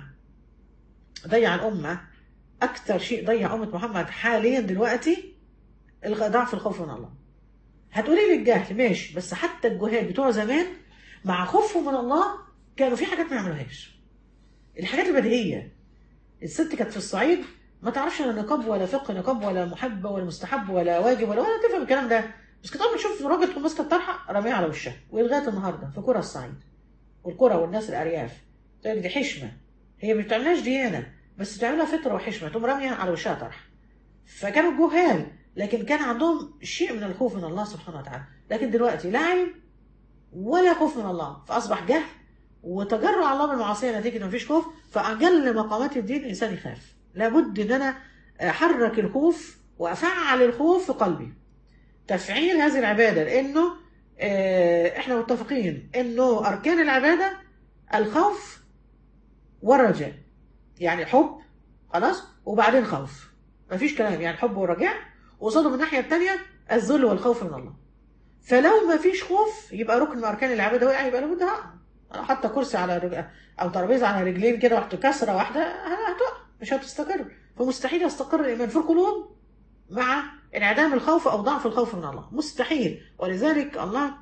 ضيع الأمة أكثر شيء ضيع أمة محمد حاليا دلوقتي ضعف الخوف من الله هتقولي لي الجهل ماشي بس حتى الجهال بتوع زمان مع خوفهم من الله كانوا في حاجات ما يعملوهاش الحاجات البديهية الست كانت في الصعيد ما تعرفش لا نقاب ولا فقه نقاب ولا محبة ولا مستحب ولا واجب ولا ولا تفهم الكلام ده بس كنت بتشوف راجل تكون ماسكه الطرحه راميها على وشها ولغايه النهارده في كرة الصعيد والقرى والناس الارياف تقول دي حشمه هي ما بتعملهاش ديانه بس بتعملها فطره وحشمه تقوم راميه على وشها طرح فكانوا جهال لكن كان عندهم شيء من الخوف من الله سبحانه وتعالى لكن دلوقتي لا علم ولا خوف من الله فاصبح جهل وتجرع الله بالمعصيه نتيجه ما فيش خوف فاجل مقامات الدين الانسان يخاف لابد ان انا احرك الخوف وافعل الخوف في قلبي تفعيل هذه العباده لانه احنا متفقين انه اركان العباده الخوف والرجاء يعني حب خلاص وبعدين خوف مفيش كلام يعني حب ورجاء وقصاده من الناحيه الثانيه الذل والخوف من الله فلو ما فيش خوف يبقى ركن من اركان العباده وقع يبقى لابد هقع انا حاطه كرسي على رج... او ترابيزه على رجلين كده واحطه كسره واحده هتقع مش هتستقر فمستحيل يستقر الايمان في القلوب مع انعدام الخوف او ضعف الخوف من الله مستحيل ولذلك الله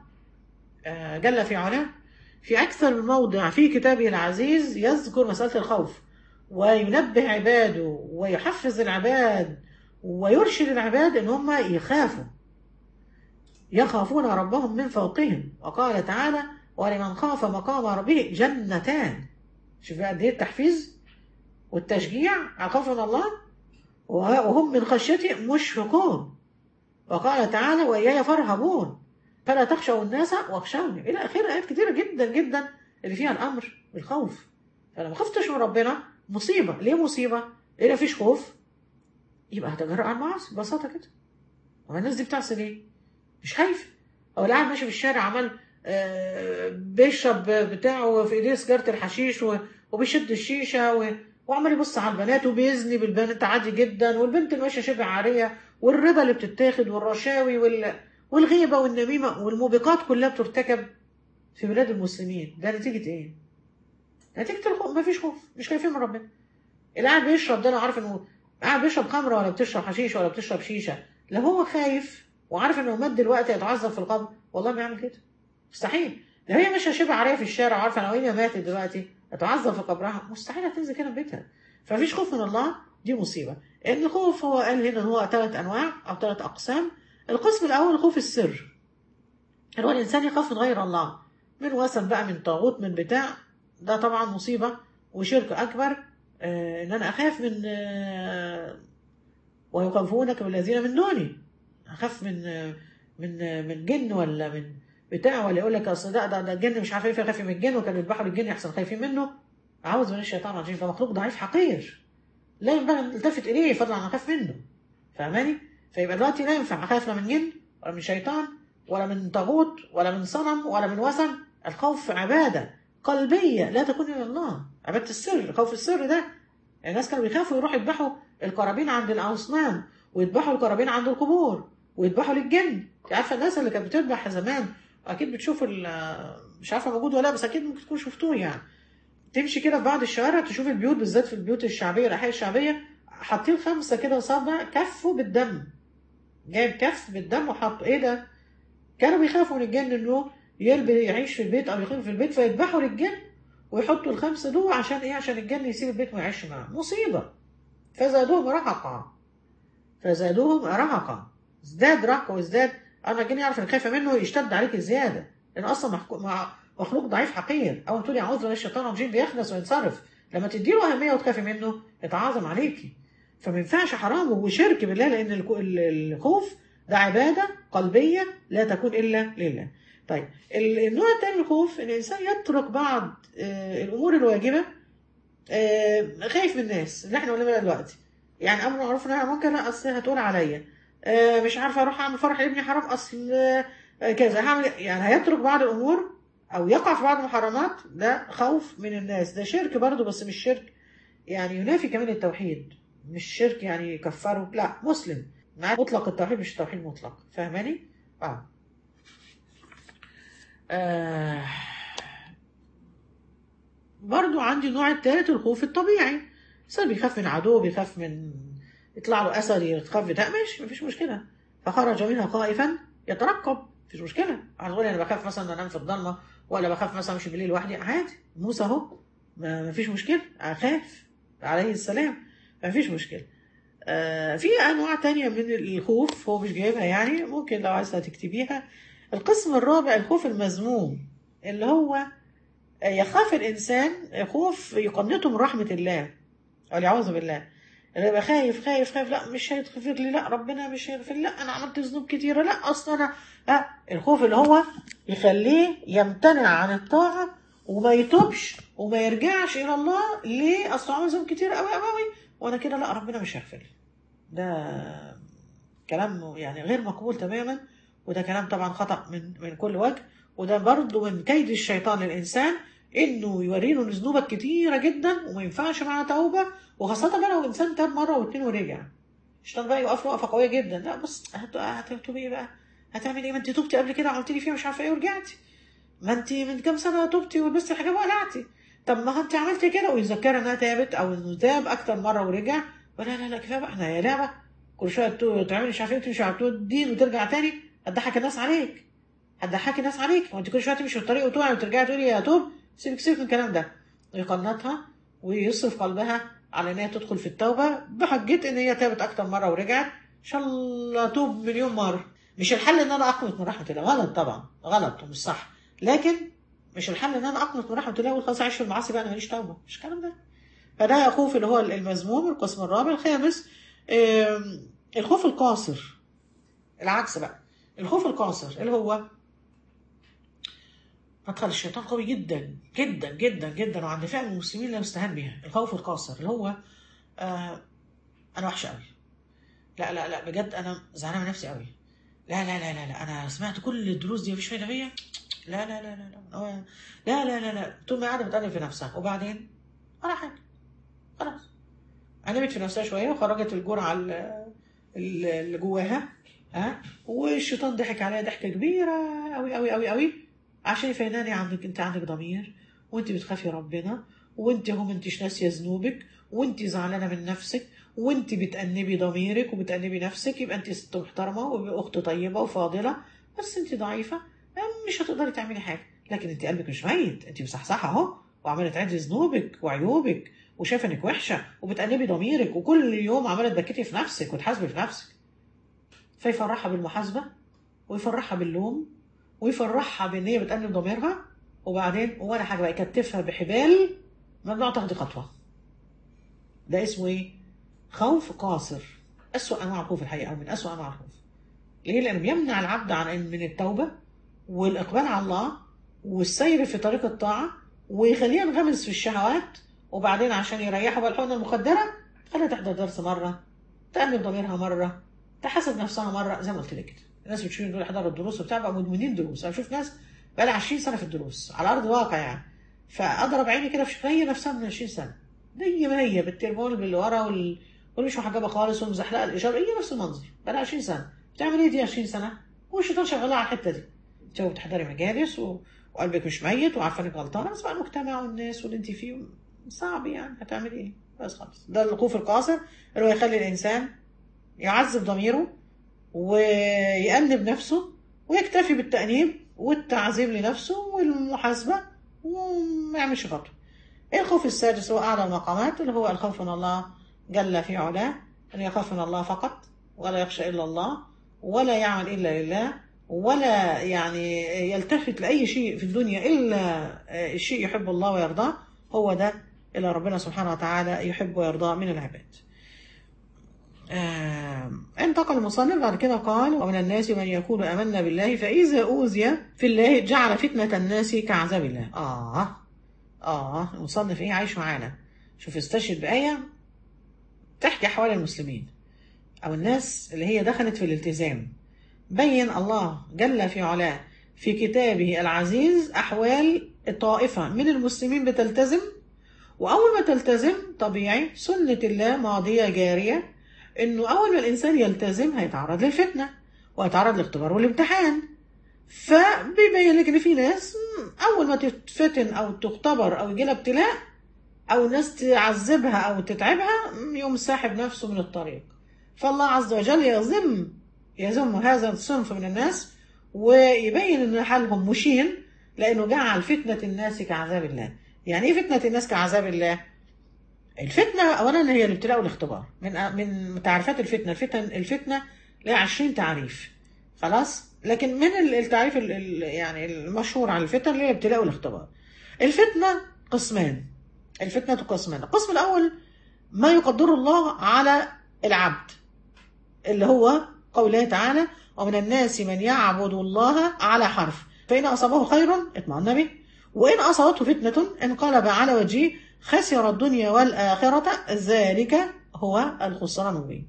جل في علاه في اكثر من موضع في كتابه العزيز يذكر مساله الخوف وينبه عباده ويحفز العباد ويرشد العباد ان هم يخافوا يخافون ربهم من فوقهم وقال تعالى ولمن خاف مقام ربه جنتان شوف بقى قد ايه التحفيز والتشجيع على الخوف من الله وهم من خشيته مشفقون وقال تعالى وإياي فارهبون فلا تخشوا الناس واخشوني إلى آخر آيات كتيرة جدا جدا اللي فيها الأمر بالخوف فلو ما خفتش من ربنا مصيبة ليه مصيبة؟ ليه مفيش خوف؟ يبقى هتجرأ على المعاصي ببساطة كده هو الناس دي بتعصي ليه؟ مش خايف او اللي قاعد ماشي في الشارع عمال آه، بيشرب بتاعه في ايديه سيجاره الحشيش و- وبيشد الشيشه و- وعمال يبص على البنات وبيزني بالبنات عادي جدا والبنت اللي ماشيه شبه عاريه والربا اللي بتتاخد والرشاوي وال... والغيبه والنميمه والموبقات كلها بترتكب في بلاد المسلمين ده نتيجه ايه؟ نتيجه الخوف مفيش خوف مش خايفين من ربنا اللي قاعد بيشرب ده انا عارف انه قاعد بيشرب خمره ولا بتشرب حشيش ولا بتشرب شيشه لو هو خايف وعارف انه مد دلوقتي يتعذب في القبر والله ما يعمل كده مستحيل لو هي ماشيه شبه عاريه في الشارع وعارفه لو هي ماتت دلوقتي هتعذب في قبرها مستحيل هتنزل كده من بيتها فمفيش خوف من الله دي مصيبه الخوف هو قال هنا ان هو ثلاث انواع او ثلاث اقسام القسم الاول خوف السر اللي هو الانسان يخاف من غير الله من وثن بقى من طاغوت من بتاع ده طبعا مصيبه وشرك اكبر آه ان انا اخاف من آه ويخافونك بالذين من دوني اخاف من آه من آه من جن ولا من بتاع ولا يقول لك اصل ده ده, ده الجن مش عارف ايه خايف من الجن وكانوا يذبحوا للجن احسن خايفين منه اعوذ من الشيطان الرجيم ده مخلوق ضعيف حقير لا ينبغي ان نلتفت اليه فضلا عن اخاف منه فاهماني فيبقى دلوقتي لا ينفع اخاف لا من جن ولا من شيطان ولا من طاغوت ولا من صنم ولا من وثن الخوف عباده قلبيه لا تكون الا الله عباده السر خوف السر ده الناس كانوا بيخافوا يروحوا يذبحوا القرابين عند الاصنام ويذبحوا القرابين عند القبور ويذبحوا للجن انت عارفه الناس اللي كانت بتذبح زمان اكيد بتشوف مش عارفه موجود ولا لا بس اكيد ممكن تكون شفتوه يعني تمشي كده في بعض الشوارع تشوف البيوت بالذات في البيوت الشعبيه الاحياء الشعبيه حاطين خمسه كده صابع كفه بالدم جايب كف بالدم وحاطه ايه ده كانوا بيخافوا من الجن انه يلبي يعيش في البيت او يقيم في البيت فيذبحوا للجن ويحطوا الخمسه دول عشان ايه عشان الجن يسيب البيت وما يعيش معاه مصيبه فزادوهم رهقا فزادوهم رهقا ازداد رهق وازداد اما الجن يعرف ان خايفه منه يشتد عليك الزياده لان اصلا مع مخلوق ضعيف حقير اول تقولي اعوذ بالله الشيطان الرجيم بيخنس وينصرف لما تدي له اهميه وتخافي منه يتعاظم عليكي فما ينفعش حرام وشرك بالله لان الخوف ده عباده قلبيه لا تكون الا لله طيب النوع الثاني من الخوف ان الانسان يترك بعض الامور الواجبه خايف من الناس اللي احنا قلنا دلوقتي يعني امر معروف نهي عن منكر لا اصل هتقول عليا مش عارفه اروح اعمل فرح لابني حرام اصل كذا هعمل يعني هيترك بعض الامور او يقع في بعض المحرمات ده خوف من الناس ده شرك برضه بس مش شرك يعني ينافي كمان التوحيد مش شرك يعني يكفره لا مسلم مطلق التوحيد مش التوحيد مطلق فاهماني اه, آه. برضو عندي النوع الثالث الخوف الطبيعي الانسان بيخاف من عدو بيخاف من يطلع له اسد يخاف ده ماشي مفيش مشكله فخرج منها خائفا يترقب مفيش مشكله هتقولي انا بخاف مثلا انام في الضلمه ولا بخاف مثلا امشي بالليل لوحدي عادي موسى اهو ما فيش مشكله اخاف عليه السلام ما فيش مشكله آه في انواع تانية من الخوف هو مش جايبها يعني ممكن لو عايزه تكتبيها القسم الرابع الخوف المذموم اللي هو يخاف الانسان خوف يقنطه من رحمه الله والعياذ بالله اللي يبقى خايف خايف خايف لا مش هيغفر لي لا ربنا مش هيغفر لي لا انا عملت ذنوب كتيره لا اصلا انا لا الخوف اللي هو يخليه يمتنع عن الطاعه وما يتوبش وما يرجعش الى الله ليه اصل عمل ذنوب كتير قوي قوي وانا كده لا ربنا مش هيغفر لي ده كلام يعني غير مقبول تماما وده كلام طبعا خطا من من كل وجه وده برضه من كيد الشيطان للانسان انه يوري له ذنوبك كتيره جدا وما ينفعش معاه توبه وخاصه بقى لو انسان تاب مره واثنين ورجع الشيطان بقى يوقف له وقفه قويه جدا لا بص هتتوبي ايه بقى هتعمل ايه ما انت توبتي قبل كده وعملتي لي فيها مش عارفه ايه ورجعتي ما انت من كام سنه توبتي ولبستي الحجاب وقلعتي طب ما انت عملتي كده ويذكرها انها تابت او انه تاب اكتر مره ورجع ولا لا لا كفايه بقى احنا هي لعبه كل شويه تعملي مش عارفه ايه وتمشي على الدين وترجع تاني هتضحك الناس عليك هتضحك الناس عليك وانت كل شويه تمشي في الطريق وتقعي وترجعي تقولي يا توب سيبك سيبك من الكلام ده يقنطها ويصرف قلبها على ان هي تدخل في التوبه بحجه ان هي تابت اكتر مره ورجعت ان شاء الله توب مليون مره مش الحل ان انا اقنط من رحمه الله غلط طبعا غلط ومش صح لكن مش الحل ان انا اقنط من رحمه الله واقول خلاص اعيش في المعاصي بقى انا ماليش توبه مش الكلام ده فده الخوف اللي هو المذموم القسم الرابع الخامس الخوف القاصر العكس بقى الخوف القاصر اللي هو مدخل الشيطان قوي جدا جدا جدا جدا وعند فئه من المسلمين لا يستهان بها الخوف القاصر اللي هو آه انا وحشه قوي لا لا لا بجد انا زعلانه من نفسي قوي لا لا لا لا, لا. انا سمعت كل الدروس دي مفيش فايده فيا لا لا لا لا لا هو- لا لا لا لا طول ما قاعده بتقلب في نفسها وبعدين ولا حاجه خلاص قلبت في نفسها شويه وخرجت الجرعه ال- ال- اللي جواها ها والشيطان ضحك عليها ضحكه كبيره قوي قوي قوي قوي عشان يفهمني عندك انت عندك ضمير وانت بتخافي ربنا وانت هم انتش ناسيه ذنوبك وانت زعلانه من نفسك وانت بتأنبي ضميرك وبتأنبي نفسك يبقى انت ست محترمه واخت طيبه وفاضله بس انت ضعيفه مش هتقدري تعملي حاجه لكن انت قلبك مش ميت انت مصحصحه اهو وعماله تعدي ذنوبك وعيوبك وشايفه انك وحشه وبتأنبي ضميرك وكل يوم عماله تبكتي في نفسك وتحاسبي في نفسك فيفرحها بالمحاسبه ويفرحها باللوم ويفرحها بان هي بتأنب ضميرها وبعدين ولا حاجه بقى يكتفها بحبال ممنوع تاخدي خطوه ده اسمه ايه؟ خوف قاصر أسوأ أنواع الخوف الحقيقة أو من أسوأ أنواع الخوف ليه؟ لأنه بيمنع العبد عن من التوبة والإقبال على الله والسير في طريق الطاعة ويخليه ينغمس في الشهوات وبعدين عشان يريحها بقى الحقنة المخدرة خليها تحضر درس مرة تأنب ضميرها مرة تحاسب نفسها مرة زي ما قلت لك كده الناس بتشوف دول يحضروا الدروس وبتاع بقى مدمنين دروس أنا بشوف ناس بقى لها 20 سنة في الدروس على أرض الواقع يعني فأضرب عيني كده في هي نفسها من 20 سنة هي ما هي بالتليفون باللي ورا وال... واللي مش محجبه خالص ومزحلقه الاشاره هي نفس المنظر بقى لها 20 سنه بتعمل ايه دي 20 سنه والشيطان شغال على الحته دي انت بتحضري مجالس و... وقلبك مش ميت وعارفه انك غلطانه بس بقى المجتمع والناس واللي انت فيه صعب يعني هتعملي ايه بس خلاص ده الوقوف القاصر اللي هو يخلي الانسان يعذب ضميره ويأنب نفسه ويكتفي بالتأنيب والتعذيب لنفسه والمحاسبة وما يعملش خطوة الخوف السادس هو أعلى المقامات اللي هو الخوف من الله جل في علاه أن يخاف من الله فقط ولا يخشى إلا الله ولا يعمل إلا لله ولا يعني يلتفت لأي شيء في الدنيا إلا الشيء يحب الله ويرضاه هو ده إلى ربنا سبحانه وتعالى يحب ويرضاه من العباد آه انتقل المصنف بعد كده قال ومن الناس من يقول آمنا بالله فإذا أوذي في الله جعل فتنة الناس كعذاب الله آه آه المصنف إيه عايش معانا شوف استشهد بآية تحكي أحوال المسلمين أو الناس اللي هي دخلت في الالتزام بين الله جل في علاه في كتابه العزيز أحوال الطائفة من المسلمين بتلتزم وأول ما تلتزم طبيعي سنة الله ماضية جارية إنه أول ما الإنسان يلتزم هيتعرض للفتنة وهيتعرض للاختبار والامتحان فبيبين لك إن في ناس أول ما تتفتن أو تختبر أو يجيلها ابتلاء أو الناس تعذبها أو تتعبها يوم ساحب نفسه من الطريق فالله عز وجل يذم يذم هذا الصنف من الناس ويبين ان حالهم مشين لانه جعل فتنه الناس كعذاب الله يعني ايه فتنه الناس كعذاب الله الفتنه اولا هي الابتلاء والاختبار من من تعريفات الفتنه الفتن الفتنه لها 20 تعريف خلاص لكن من التعريف يعني المشهور عن الفتن اللي هي الابتلاء والاختبار الفتنه قسمان الفتنه قسمان القسم الاول ما يقدره الله على العبد اللي هو قوله تعالى ومن الناس من يعبد الله على حرف فإن أصابه خير اطمأن به وإن أصابته فتنة انقلب على وجهه خسر الدنيا والآخرة ذلك هو الخسران المبين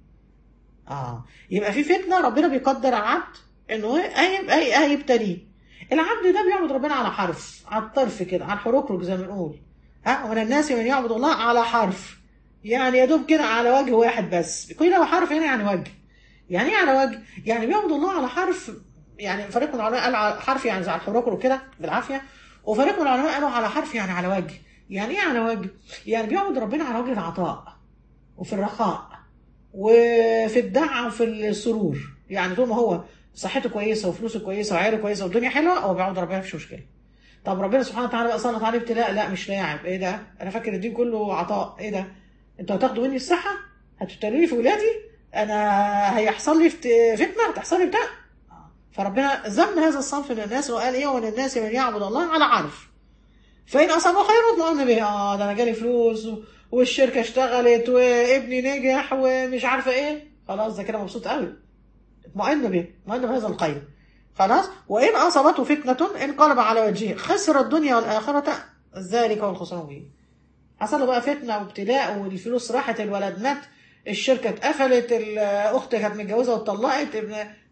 آه يبقى في فتنة ربنا بيقدر على العبد إنه هيبتليه العبد ده بيعبد ربنا على حرف على الطرف كده على الحروكرك زي ما بنقول ها ومن الناس من يعبد الله على حرف يعني يا دوب كده على وجه واحد بس كل ده حرف هنا يعني وجه يعني ايه على وجه؟ يعني بيعبد الله على حرف يعني فريق من العلماء قال على حرف يعني زي على الحروكر وكده بالعافيه وفريق من العلماء قالوا على حرف يعني على وجه يعني ايه على وجه؟ يعني بيعبد ربنا على وجه العطاء وفي الرخاء وفي الدعة وفي السرور يعني طول ما هو صحته كويسه وفلوسه كويسه وعياله كويسه والدنيا حلوه هو بيعبد ربنا مفيش مشكله طب ربنا سبحانه وتعالى بقى سلط عليه ابتلاء لا مش لاعب ايه ده؟ انا فاكر الدين كله عطاء ايه ده؟ انتوا هتاخدوا مني الصحه؟ هتبتلوني في ولادي؟ انا هيحصل لي فتنه هتحصل لي بتاع فربنا ذم هذا الصنف من الناس وقال ايه ومن الناس من يعبد الله على عرف فان اصابه خير اطمئن به اه ده انا جالي فلوس والشركه اشتغلت وابني نجح ومش عارفه ايه خلاص ده كده مبسوط قوي اطمئن به اطمئن بهذا الخير خلاص وان اصابته فتنه انقلب على وجهه خسر الدنيا والاخره ذلك هو الخسران به حصل له بقى فتنه وابتلاء والفلوس راحت الولد مات الشركه اتقفلت الاخت كانت متجوزه واتطلقت ابن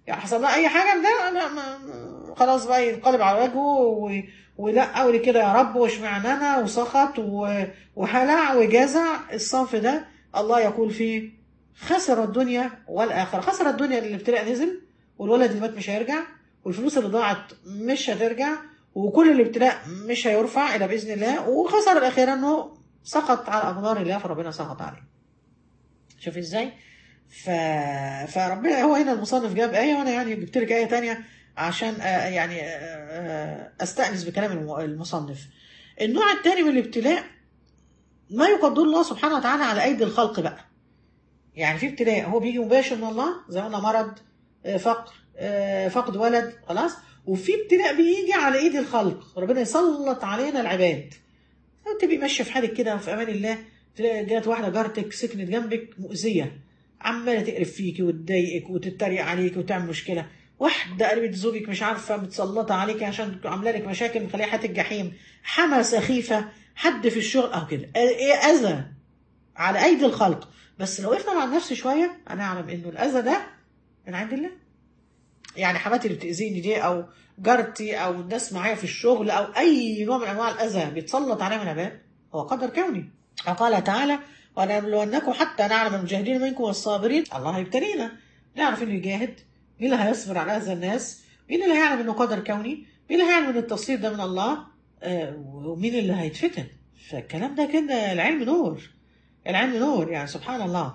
يعني حصل لها اي حاجه من ده لا ما خلاص بقى ينقلب على وجهه و... ولا ولي كده يا رب واشمعنى انا وسخط و... وهلع وجزع الصنف ده الله يقول فيه خسر الدنيا والاخره خسر الدنيا اللي الابتلاء نزل والولد اللي مات مش هيرجع والفلوس اللي ضاعت مش هترجع وكل الابتلاء مش هيرفع الا باذن الله وخسر الاخيره انه سقط على اقدار الله فربنا سقط عليه شوف ازاي ف... فربنا هو هنا المصنف جاب ايه وانا يعني جبت لك ايه تانية عشان آه، يعني آه، آه، استانس بكلام الم- المصنف النوع الثاني من الابتلاء ما يقدر الله سبحانه وتعالى على ايدي الخلق بقى يعني في ابتلاء هو بيجي مباشر من الله زي ما قلنا مرض آه، فقر آه، فقد ولد خلاص وفي ابتلاء بيجي على ايد الخلق ربنا يسلط علينا العباد تبقي ماشيه في حالك كده في امان الله تلاقي جات واحده جارتك سكنت جنبك مؤذيه عماله تقرف فيكي وتضايقك وتتريق عليك وتعمل مشكله واحده قريبه زوجك مش عارفه متسلطه عليك عشان عامله لك مشاكل مخليها حياه الجحيم حما سخيفه حد في الشغل او كده ايه اذى على ايدي الخلق بس لو وقفنا مع النفس شويه انا اعلم انه الاذى ده من عند الله يعني حماتي اللي بتاذيني دي او جارتي او الناس معايا في الشغل او اي نوع من انواع الاذى بيتسلط عليا من العباد هو قدر كوني قال تعالى ولنبلونكم حتى نعلم المجاهدين منكم والصابرين الله هيبتلينا نعرف انه يجاهد مين اللي هيصبر على اذى الناس مين اللي هيعلم انه قدر كوني مين اللي هيعلم ان التصوير ده من الله آه ومين اللي هيتفتن فالكلام ده كده العلم نور العلم نور يعني سبحان الله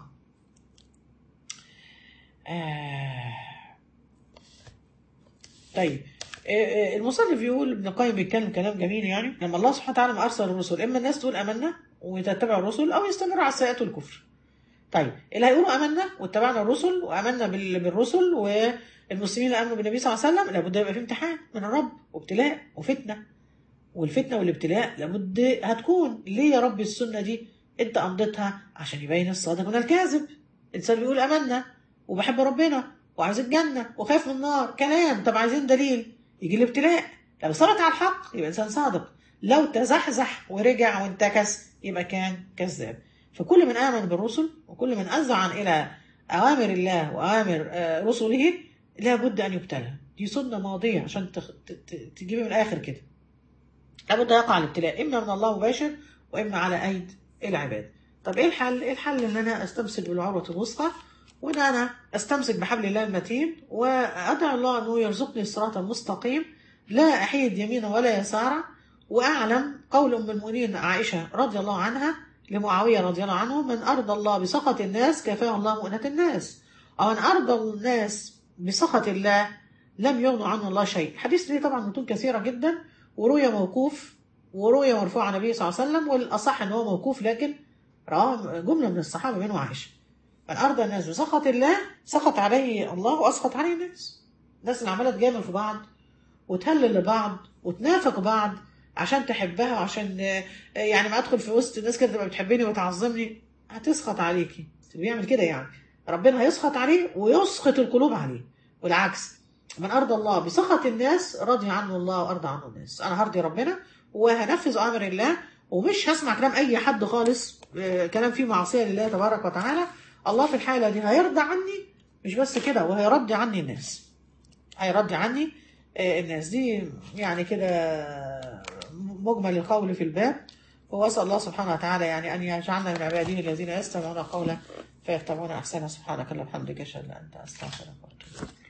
آه طيب آه، آه، المصنف بيقول ابن القيم بيتكلم كلام جميل يعني لما الله سبحانه وتعالى ما ارسل الرسل اما الناس تقول امنا وتتبع الرسل او يستمروا على السيئات والكفر. طيب اللي هيقولوا امنا واتبعنا الرسل وامنا بال- بالرسل والمسلمين اللي امنوا بالنبي صلى الله عليه وسلم لابد يبقى في امتحان من الرب وابتلاء وفتنه والفتنه والابتلاء لابد هتكون ليه يا رب السنه دي انت امضتها عشان يبين الصادق من الكاذب الانسان بيقول امنا وبحب ربنا وعايز الجنه وخايف من النار كلام طب عايزين دليل يجي الابتلاء لو ثبت على الحق يبقى انسان صادق لو تزحزح ورجع وانتكس يبقى كان كذاب فكل من امن بالرسل وكل من اذعن الى اوامر الله واوامر آه، رسله لابد ان يبتلى دي سنه ماضيه عشان تخ... ت- ت- تجيبي من الاخر كده لابد يقع الابتلاء اما من الله مباشر واما على ايد العباد طب ايه الحل ايه الحل ان انا استمسك بالعروه الوثقى وان انا استمسك بحبل الله المتين وادعو الله انه يرزقني الصراط المستقيم لا احيد يمينا ولا يسارا واعلم قول ام المؤمنين عائشه رضي الله عنها لمعاويه رضي الله عنه من ارضى الله بسخط الناس كفاه الله مؤنه الناس ومن ارضى الناس بسخط الله لم يغنوا عنه الله شيء حديث ليه طبعا متون كثيره جدا وروي موقوف وروي مرفوع عن النبي صلى الله عليه وسلم والاصح ان هو موقوف لكن رواه جمله من الصحابه منه عائشه من ارضى الناس بسخط الله سخط عليه الله واسخط عليه الناس الناس اللي عماله تجامل في بعض وتهلل لبعض وتنافق بعض عشان تحبها وعشان آه، يعني ما ادخل في وسط الناس كده تبقى بتحبني وتعظمني هتسخط عليكي اللي بيعمل كده يعني ربنا هيسخط عليه ويسخط القلوب عليه والعكس من ارضى الله بسخط الناس رضي عنه الله وارضى عنه الناس انا هرضي ربنا وهنفذ امر الله ومش هسمع كلام اي حد خالص آه، كلام فيه معصيه لله تبارك وتعالى الله في الحاله دي هيرضى عني مش بس كده وهيرضي عني الناس هيرضي عني آه، الناس دي يعني كده مجمل القول في الباب واسال الله سبحانه وتعالى يعني ان يجعلنا من عباده الذين يستمعون قولا فيتبعون احسنه سبحانك اللهم وبحمدك اشهد ان لا اله الا انت استغفرك واتوب اليك